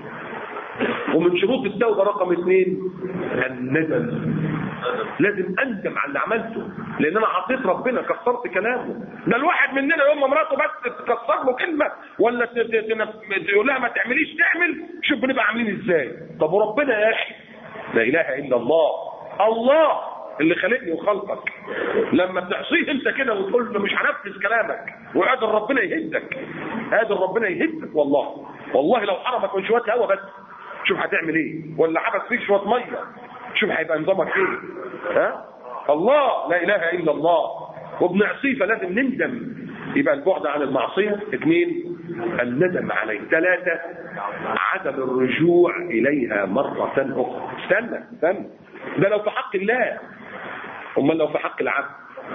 ومن شروط التوبه رقم اثنين الندم لازم اندم على اللي عملته لان انا عصيت ربنا كسرت كلامه ده الواحد مننا يوم ما مراته بس تكسر له كلمه ولا تقول لها ما تعمليش تعمل شوف بنبقى عاملين ازاي طب وربنا يا اخي لا اله الا الله الله اللي خلقني وخلقك لما تعصيه انت كده وتقول له مش هنفذ كلامك وقادر ربنا يهدك قادر ربنا يهدك والله والله لو حرمك من شويه هوا بس شوف هتعمل ايه ولا حبس فيك شويه ميه شوف هيبقى نظامك ايه ها الله لا اله الا الله وبنعصيه فلازم نندم يبقى البعد عن المعصيه اثنين الندم عليه ثلاثه عدم الرجوع اليها مره اخرى استنى استنى ده لو في حق الله امال لو في حق العبد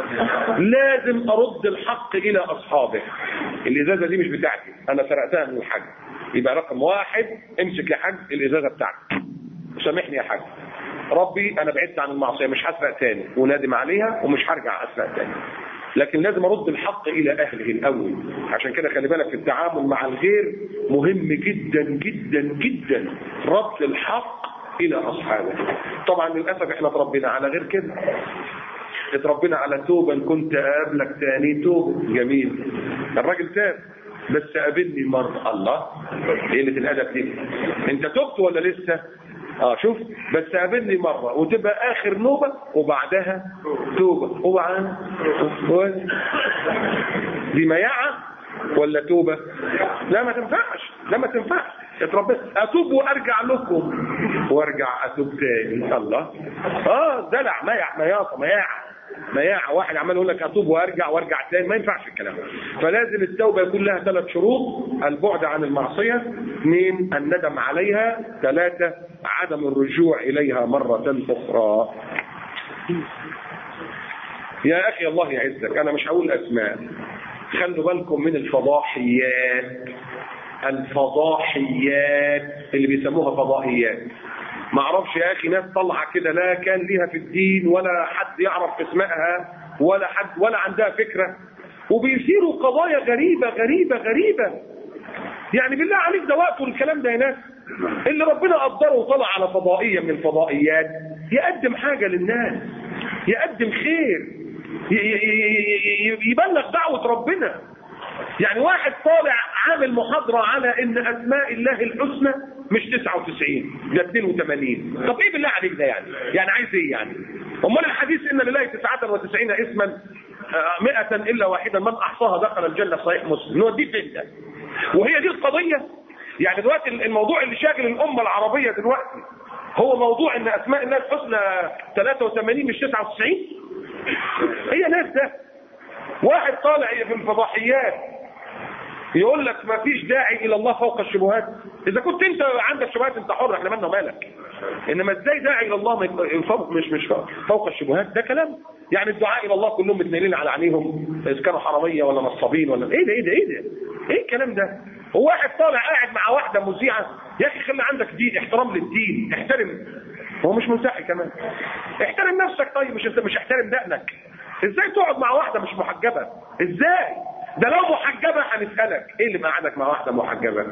لازم ارد الحق الى اصحابه الازازه دي مش بتاعتي انا سرقتها من الحاج يبقى رقم واحد امسك يا حاج الازازه بتاعتك سامحني يا حاج ربي انا بعدت عن المعصيه مش هسرق تاني ونادم عليها ومش هرجع اسرق تاني لكن لازم ارد الحق الى اهله الاول عشان كده خلي بالك في التعامل مع الغير مهم جدا جدا جدا رد الحق الى اصحابه طبعا للاسف احنا اتربينا على غير كده اتربينا على توبه ان كنت اقابلك تاني توبه جميل الراجل تاب بس قابلني مرة الله قلة الأدب دي أنت تبت ولا لسه اه شوف بس قابلني مرة وتبقى اخر نوبة وبعدها توبة وبعدها و... دي مياعة ولا توبة لا ما تنفعش لا ما تنفعش اتربيت اتوب وارجع لكم وارجع اتوب تاني الله اه دلع ميع مياطة مياعة مياعة واحد عمال يقول لك اتوب وارجع وارجع تاني ما ينفعش الكلام ده فلازم التوبة يكون لها ثلاث شروط البعد عن المعصية اثنين الندم عليها ثلاثة عدم الرجوع اليها مرة اخرى يا اخي الله يعزك انا مش هقول اسماء خلوا بالكم من الفضاحيات الفضاحيات اللي بيسموها فضائيات ما اعرفش يا اخي ناس طالعه كده لا كان ليها في الدين ولا حد يعرف اسمائها ولا حد ولا عندها فكره وبيثيروا قضايا غريبه غريبه غريبه يعني بالله عليك ده وقته الكلام ده يا ناس اللي ربنا قدره وطلع على فضائيه من الفضائيات يقدم حاجه للناس يقدم خير يبلغ دعوه ربنا يعني واحد طالع عامل محاضرة على ان اسماء الله الحسنى مش 99 ده 82 طب ايه بالله عليك ده يعني يعني عايز ايه يعني امال الحديث ان لله 99 اسما 100 الا واحدا من احصاها دخل الجنة صحيح مسلم نوديه فين ده وهي دي القضية يعني دلوقتي الموضوع اللي شاغل الامة العربية دلوقتي هو موضوع ان اسماء الله الحسنى 83 مش 99 هي ناس ده واحد طالع في الفضاحيات يقول لك ما فيش داعي الى الله فوق الشبهات اذا كنت انت عندك شبهات انت حر احنا مالنا مالك انما ازاي داعي الى الله فوق مش مش فوق الشبهات ده كلام يعني الدعاء الى الله كلهم متنيلين على عينيهم اذا كانوا حراميه ولا نصابين ولا ايه ده ايه ده ايه ده ايه الكلام ده هو واحد طالع قاعد مع واحده مذيعه يا اخي خلي عندك دين احترام للدين احترم هو مش منتحي كمان احترم نفسك طيب مش انت مش احترم دقنك ازاي تقعد مع واحده مش محجبه ازاي ده لو محجبه هنسالك ايه اللي مقعدك مع واحده محجبه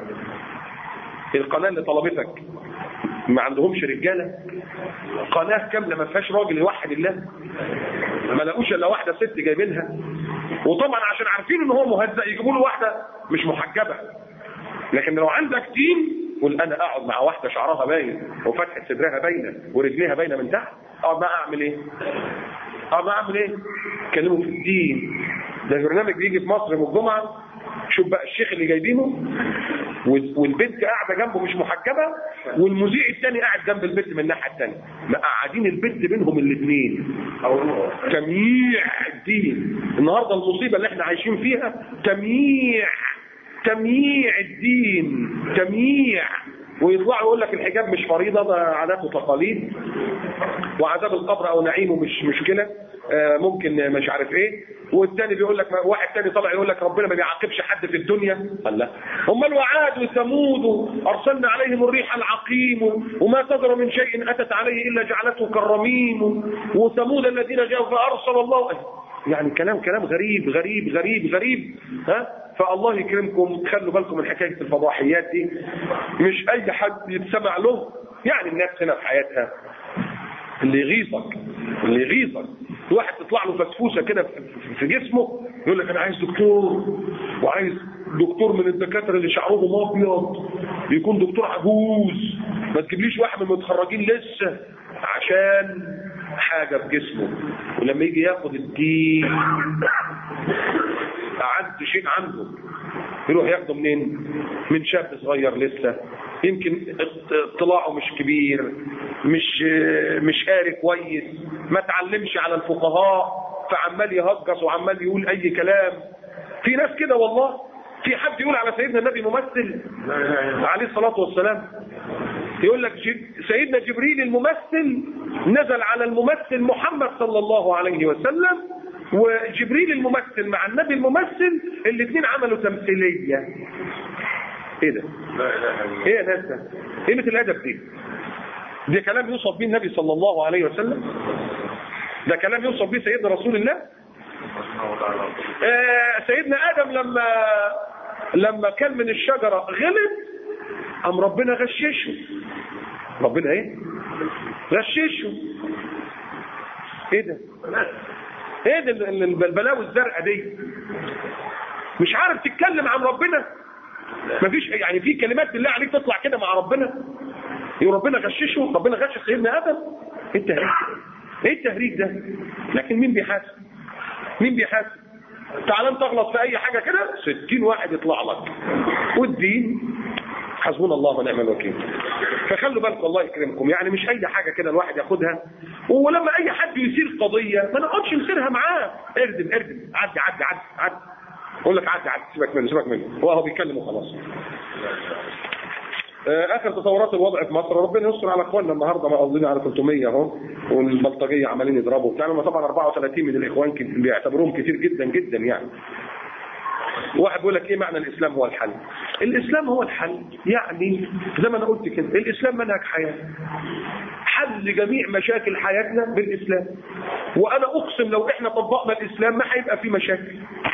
القناه اللي طلبتك ما عندهمش رجاله قناه كامله ما فيهاش راجل يوحد الله ما لقوش الا واحده ست جايبينها وطبعا عشان عارفين ان هو مهزأ يجيبوا له واحده مش محجبه لكن لو عندك دين قول انا اقعد مع واحده شعرها باين وفتحه صدرها باينه ورجليها باينه من تحت اقعد معاها اعمل ايه؟ اقعد معاها اعمل ايه؟ كلموا في الدين ده برنامج بيجي في مصر يوم الجمعه شوف بقى الشيخ اللي جايبينه والبنت قاعده جنبه مش محجبه والمذيع الثاني قاعد جنب البنت من الناحيه الثانيه مقعدين البنت بينهم الاثنين تمييع الدين النهارده المصيبه اللي احنا عايشين فيها تمييع تمييع الدين تمييع ويطلعوا يقول لك الحجاب مش فريضه ده عادات وتقاليد وعذاب القبر او نعيمه مش مشكله ممكن مش عارف ايه والتاني بيقول لك واحد تاني طلع يقول لك ربنا ما بيعاقبش حد في الدنيا قال لا امال وعاد وثمود ارسلنا عليهم الريح العقيم وما تذر من شيء اتت عليه الا جعلته كالرميم وثمود الذين جاءوا فارسل الله يعني كلام كلام غريب غريب غريب غريب ها فالله يكرمكم خلوا بالكم من حكايه الفضاحيات دي مش اي حد يتسمع له يعني الناس هنا في حياتها اللي يغيظك اللي يغيظك واحد تطلع له فسفوسه كده في جسمه يقول لك انا عايز دكتور وعايز دكتور من الدكاتره اللي شعرهم ابيض يكون دكتور عجوز ما تجيبليش واحد من المتخرجين لسه عشان حاجه في جسمه ولما يجي ياخد الدين اعد شيء عنده يروح ياخده منين من شاب صغير لسه يمكن اطلاعه مش كبير مش مش قاري كويس ما تعلمش على الفقهاء فعمال يهجص وعمال يقول اي كلام في ناس كده والله في حد يقول على سيدنا النبي ممثل عليه الصلاة والسلام يقول لك سيدنا جبريل الممثل نزل على الممثل محمد صلى الله عليه وسلم وجبريل الممثل مع النبي الممثل الاثنين عملوا تمثيلية ايه ده ايه يا ناس ده ايه مثل الادب دي ده كلام يوصف به النبي صلى الله عليه وسلم ده كلام يوصف به سيدنا رسول الله آه سيدنا ادم لما لما كان من الشجرة غلط ام ربنا غششه ربنا ايه غششه ايه ده ايه ده البلاوي الزرقاء دي مش عارف تتكلم عن ربنا مفيش يعني في كلمات بالله عليك تطلع كده مع ربنا يقول ربنا غششه ربنا غش سيدنا ادم ايه التهريج ايه التهريج ده لكن مين بيحاسب مين بيحاسب تعال انت تغلط في اي حاجه كده 60 واحد يطلع لك والدين حسبنا الله ونعم الوكيل فخلوا بالكم الله يكرمكم يعني مش اي حاجه كده الواحد ياخدها ولما اي حد يثير قضيه ما نقعدش نثيرها معاه اردم اردم عدي عدي عدي عدي اقول لك عدي عدي سيبك منه سيبك منه هو هو بيتكلم وخلاص اخر تصورات الوضع في مصر ربنا يستر على اخواننا النهارده ما قصدين على 300 اهو والبلطجيه عمالين يضربوا بتاع هم طبعا 34 من الاخوان بيعتبروهم كتير جدا جدا يعني واحد بيقول لك ايه معنى الاسلام هو الحل الاسلام هو الحل يعني زي ما انا قلت كده الاسلام منهج حياه حل جميع مشاكل حياتنا بالاسلام وانا اقسم لو احنا طبقنا الاسلام ما هيبقى في مشاكل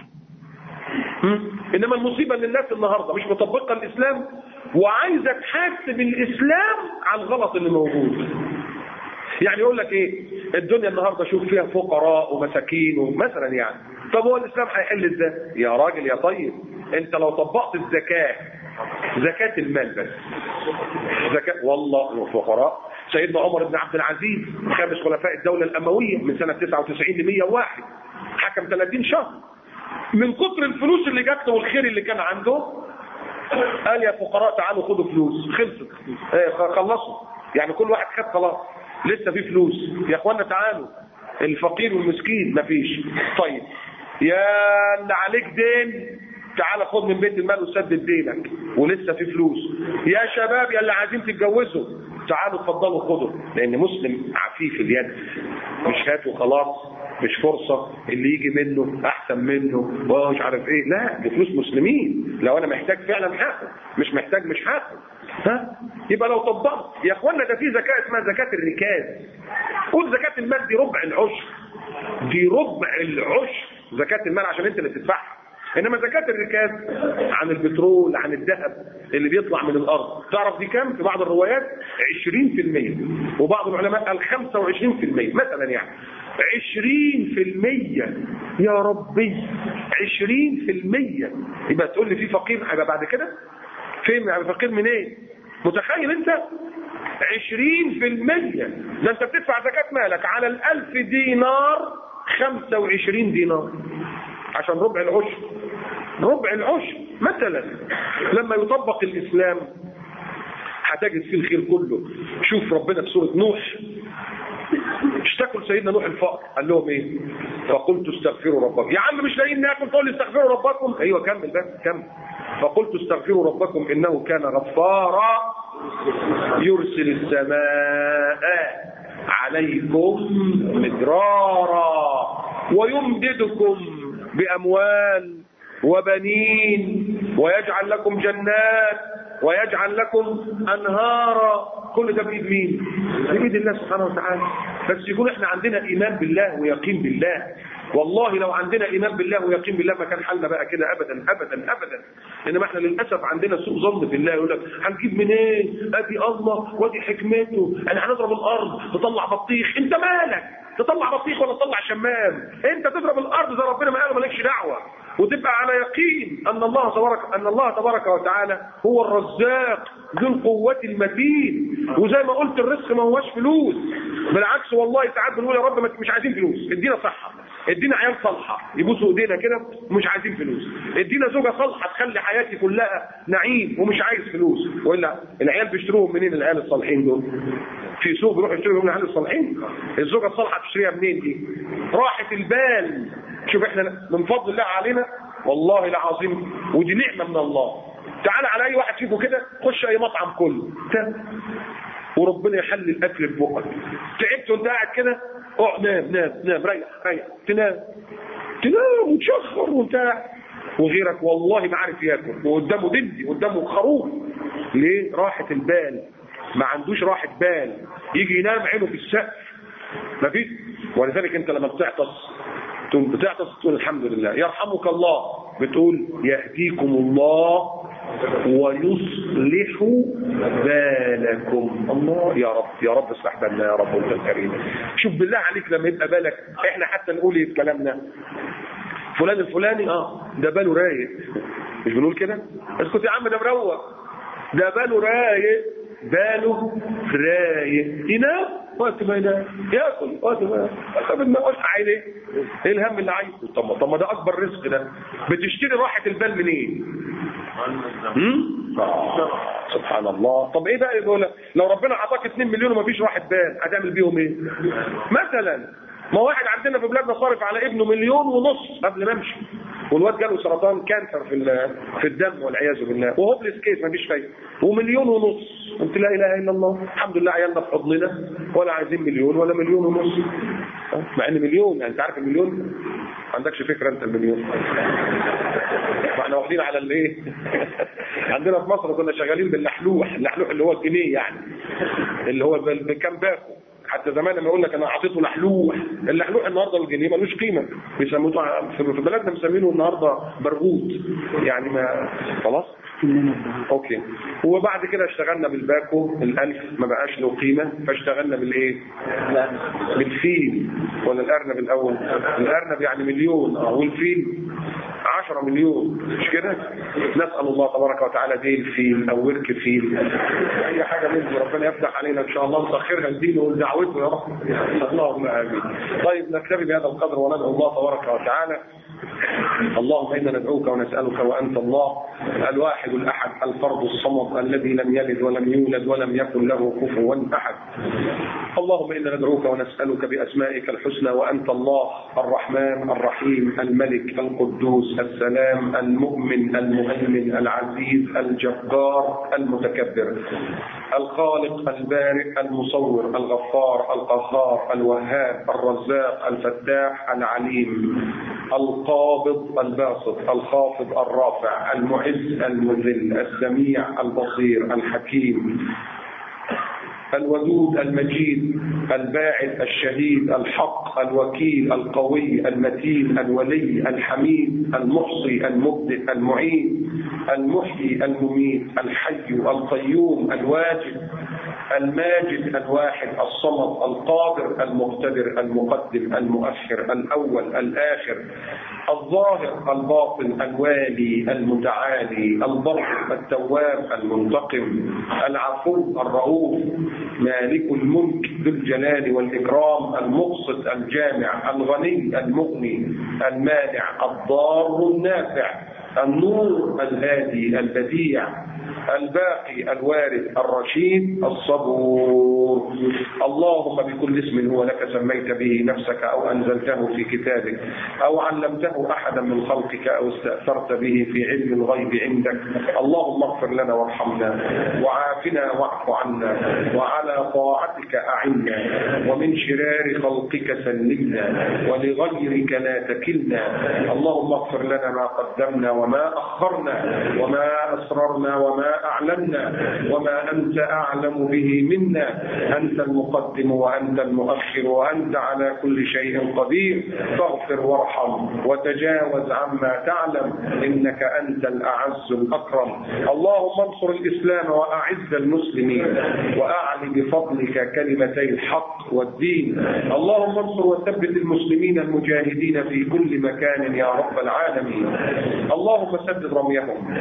انما المصيبه ان الناس النهارده مش مطبقه الاسلام وعايزه تحاسب الاسلام على الغلط اللي موجود يعني يقول لك ايه الدنيا النهارده شوف فيها فقراء ومساكين مثلا يعني طب هو الاسلام هيحل ازاي يا راجل يا طيب انت لو طبقت الزكاه زكاه المال بس زكاه والله فقراء سيدنا عمر بن عبد العزيز خامس خلفاء الدوله الامويه من سنه 99 ل 101 حكم 30 شهر من كتر الفلوس اللي جات له والخير اللي كان عنده قال يا فقراء تعالوا خدوا فلوس خلصت ايه خلصوا يعني كل واحد خد خلاص لسه في فلوس يا اخوانا تعالوا الفقير والمسكين مفيش طيب يا اللي عليك دين تعال خد من بيت المال وسدد دينك ولسه في فلوس يا شباب يا اللي عايزين تتجوزوا تعالوا اتفضلوا خدوا لان مسلم عفيف اليد مش هات وخلاص مش فرصة اللي يجي منه احسن منه ومش عارف ايه لا دي فلوس مسلمين لو انا محتاج فعلا هاخد مش محتاج مش هاخد ها يبقى لو طبقت يا اخوانا ده في زكاة اسمها زكاة الركاز قول زكاة المال دي ربع العشر دي ربع العشر زكاة المال عشان انت اللي تدفعها انما زكاة الركاز عن البترول عن الذهب اللي بيطلع من الارض تعرف دي كام في بعض الروايات 20% وبعض العلماء قال 25% مثلا يعني 20% يا ربي 20% يبقى تقول لي في فقير هيبقى بعد كده فين يعني فقير منين ايه؟ متخيل انت 20% ده انت بتدفع زكاة مالك على الألف دينار 25 دينار عشان ربع العشر ربع العشر مثلا لما يطبق الإسلام هتجد فيه الخير كله شوف ربنا في سورة نوح اشتكوا لسيدنا نوح الفقر قال لهم ايه فقلت استغفروا ربكم يا عم مش لاقيين ناكل تقول لي استغفروا ربكم ايوه كمل بس كمل فقلت استغفروا ربكم انه كان غفارا يرسل السماء عليكم مدرارا ويمددكم باموال وبنين ويجعل لكم جنات ويجعل لكم انهارا كل ده بايد مين بايد الله سبحانه وتعالى بس يكون احنا عندنا ايمان بالله ويقين بالله والله لو عندنا ايمان بالله ويقين بالله ما كان حالنا بقى كده ابدا ابدا ابدا انما احنا للاسف عندنا سوء ظن بالله يقول لك هنجيب منين ادي الله وادي حكمته انا هنضرب الارض نطلع بطيخ انت مالك تطلع بطيخ ولا تطلع شمام انت تضرب الارض زي ربنا ما قال مالكش دعوه وتبقى على يقين ان الله تبارك ان الله تبارك وتعالى هو الرزاق ذو القوة المتين وزي ما قلت الرزق ما هوش فلوس بالعكس والله ساعات بنقول يا رب مش عايزين فلوس ادينا صحة ادينا عيال صالحة يبوسوا ايدينا كده ومش عايزين فلوس ادينا زوجة صالحة تخلي حياتي كلها نعيم ومش عايز فلوس والا العيال بيشتروهم منين العيال الصالحين دول في سوق بيروحوا يشتروا من العيال الصالحين الزوجة الصالحة تشتريها منين دي راحة البال شوف احنا من فضل الله علينا والله العظيم ودي نعمة من الله تعال على اي واحد فيكم كده خش اي مطعم كله وربنا يحل الاكل في بقك تعبت وانت قاعد كده اقعد نام نام نام ريح ريح تنام تنام وتشخر وانت قاعد وغيرك والله ما عارف ياكل وقدامه دندي قدامه خروف ليه راحة البال ما عندوش راحة بال يجي ينام عينه في السقف ما فيش ولذلك انت لما بتعطس بتعطس تقول الحمد لله يرحمك الله بتقول يهديكم الله ويصلح بالكم الله يا رب يا رب اصلح بالنا يا رب وانت الكريم شوف بالله عليك لما يبقى بالك احنا حتى نقول ايه في كلامنا فلان الفلاني اه ده باله رايق مش بنقول كده اسكت يا عم ده مروق ده باله رايق باله رايق ينام وقت ما ينام ياكل وقت ما طب ما قلت عيني ايه الهم اللي عايزه طب ما طب ما ده اكبر رزق ده بتشتري راحه البال منين؟ هم؟ آه. سبحان الله طب ايه بقى يقول لو ربنا اعطاك 2 مليون ومفيش راحه بال هتعمل بيهم ايه؟ مثلا ما واحد عندنا في بلادنا صارف على ابنه مليون ونص قبل ما امشي والواد جاله سرطان كانسر في في الدم والعياذ بالله وهوبليس كيس مفيش فايده ومليون ونص قلت لا اله الا الله الحمد لله عيالنا في حضننا ولا عايزين مليون ولا مليون ونص مع ان مليون يعني انت عارف المليون ما عندكش فكره انت المليون ما احنا واخدين على الايه عندنا في مصر كنا شغالين باللحلوح اللحلوح اللي هو الجنيه يعني اللي هو بكام باكو حتى زمان لما يقول لك انا اعطيته لحلوح اللحلوح النهارده الجنيه ملوش قيمه بيسموه في بلدنا مسمينه النهارده برغوت يعني ما خلاص اوكي وبعد كده اشتغلنا بالباكو الالف ما بقاش له قيمه فاشتغلنا بالايه بالفيل ولا الارنب الاول الارنب يعني مليون اه والفيل 10 مليون مش كده نسال الله تبارك وتعالى ديل فيل او ورك فيل اي حاجه منه ربنا يفتح علينا ان شاء الله نسخرها لدينه ولدعوته يا رب اللهم امين طيب نكتفي بهذا القدر وندعو الله تبارك وتعالى اللهم انا ندعوك ونسالك وانت الله الواحد الاحد الفرد الصمد الذي لم يلد ولم يولد ولم يكن له كفوا احد اللهم انا ندعوك ونسالك باسمائك الحسنى وانت الله الرحمن الرحيم الملك القدوس السلام المؤمن المهيمن العزيز الجبار المتكبر الخالق البارئ المصور الغفار القهار الوهاب الرزاق الفتاح العليم القابض الباسط الخافض الرافع المعز المذل السميع البصير الحكيم الودود المجيد الباعث الشهيد الحق الوكيل القوي المتين الولي الحميد المحصي المبدئ المعين المحيي المميت الحي القيوم الواجد الماجد الواحد الصمد القادر المقتدر المقدم المؤخر الاول الاخر الظاهر الباطن الوالي المتعالي البر التواب المنتقم العفو الرؤوف مالك الملك ذو الجلال والإكرام المقصد الجامع الغني المغني المانع الضار النافع النور الهادي البديع الباقي الوارث الرشيد الصبور اللهم بكل اسم هو لك سميت به نفسك او انزلته في كتابك او علمته احدا من خلقك او استاثرت به في علم الغيب عندك اللهم اغفر لنا وارحمنا وعافنا واعف عنا وعلى طاعتك اعنا ومن شرار خلقك سلمنا ولغيرك لا تكلنا اللهم اغفر لنا ما قدمنا وما اخرنا وما اسررنا وما أعلنا وما أنت أعلم به منا أنت المقدم وأنت المؤخر وأنت على كل شيء قدير فاغفر وارحم وتجاوز عما تعلم إنك أنت الأعز الأكرم اللهم انصر الإسلام وأعز المسلمين وأعل بفضلك كلمتي الحق والدين اللهم انصر وثبت المسلمين المجاهدين في كل مكان يا رب العالمين اللهم سدد رميهم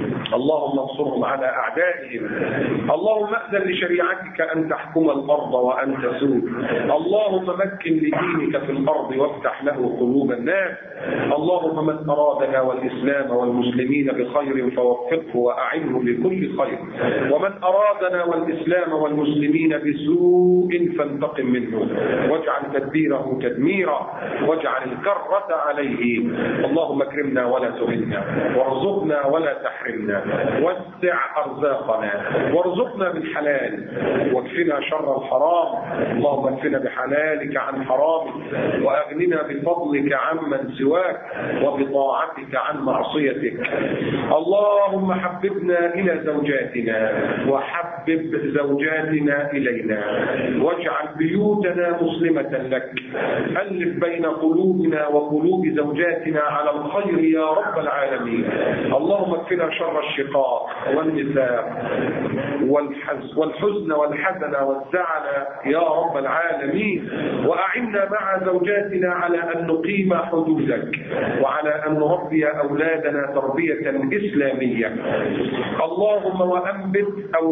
اللهم انصرهم على أعدائهم اللهم أذن لشريعتك أن تحكم الأرض وأن تسود اللهم مكن لدينك في الأرض وافتح له قلوب الناس اللهم من أرادنا والإسلام والمسلمين بخير فوفقه وأعنه لكل خير ومن أرادنا والإسلام والمسلمين بسوء فانتقم منه واجعل تدبيره تدميرا واجعل الكرة عليه اللهم اكرمنا ولا تهنا وارزقنا ولا تحرمنا وسع أرزاقنا وارزقنا بالحلال واكفنا شر الحرام اللهم اكفنا بحلالك عن حرامك وأغننا بفضلك عمن سواك وبطاعتك عن معصيتك اللهم حببنا إلى زوجاتنا وحبب زوجاتنا إلينا واجعل بيوتنا مسلمة لك ألف بين قلوبنا وقلوب زوجاتنا على الخير يا رب العالمين اللهم اكفنا شر الشقاق والنساء والحزن والحزن والحزن والزعل يا رب العالمين وأعنا مع زوجاتنا على أن نقيم حدودك وعلى أن نربي أولادنا تربية إسلامية اللهم وأنبت أولادنا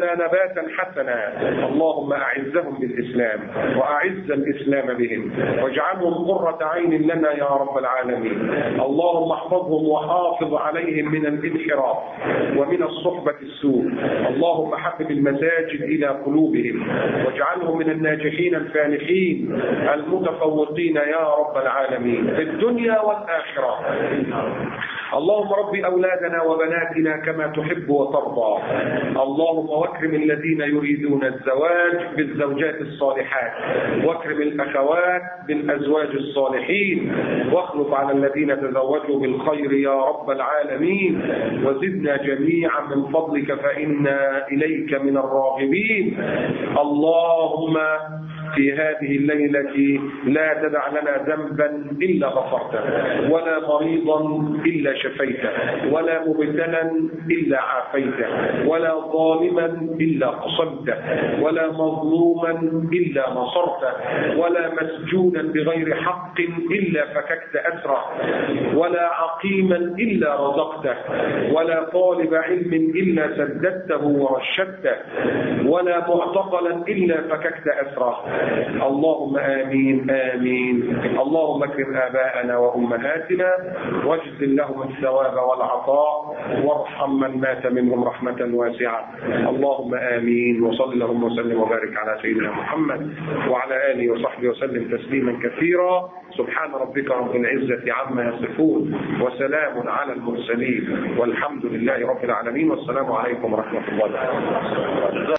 لنا نباتا حسنا اللهم أعزهم بالإسلام وأعز الإسلام بهم واجعلهم قرة عين لنا يا رب العالمين اللهم احفظهم وحافظ عليهم من الانحراف ومن الصحبة السوء اللهم حبب المساجد إلى قلوبهم واجعلهم من الناجحين الفالحين المتفوقين يا رب العالمين في الدنيا والآخرة اللهم رب أولادنا وبناتنا كما تحب وترضى اللهم واكرم الذين يريدون الزواج بالزوجات الصالحات واكرم الأخوات بالأزواج الصالحين واخلف على الذين تزوجوا بالخير يا رب العالمين وزدنا جميعا من فضلك فإنا إليك من الراغبين اللهم في هذه الليلة لا تدع لنا ذنبا إلا غفرته ولا مريضا إلا شفيته ولا مبتلا إلا عافيته ولا ظالما إلا قصمته ولا مظلوما إلا نصرته ولا مسجونا بغير حق إلا فككت أسره ولا عقيما إلا رزقته ولا طالب علم إلا سددته ورشدته ولا معتقلا إلا فككت أسره اللهم آمين آمين اللهم اكرم آباءنا وأمهاتنا واجزل لهم الثواب والعطاء وارحم من مات منهم رحمة واسعة اللهم آمين وصل اللهم وسلم وبارك على سيدنا محمد وعلى آله وصحبه وسلم تسليما كثيرا سبحان ربك رب العزة عما يصفون وسلام على المرسلين والحمد لله رب العالمين والسلام عليكم ورحمة الله وبركاته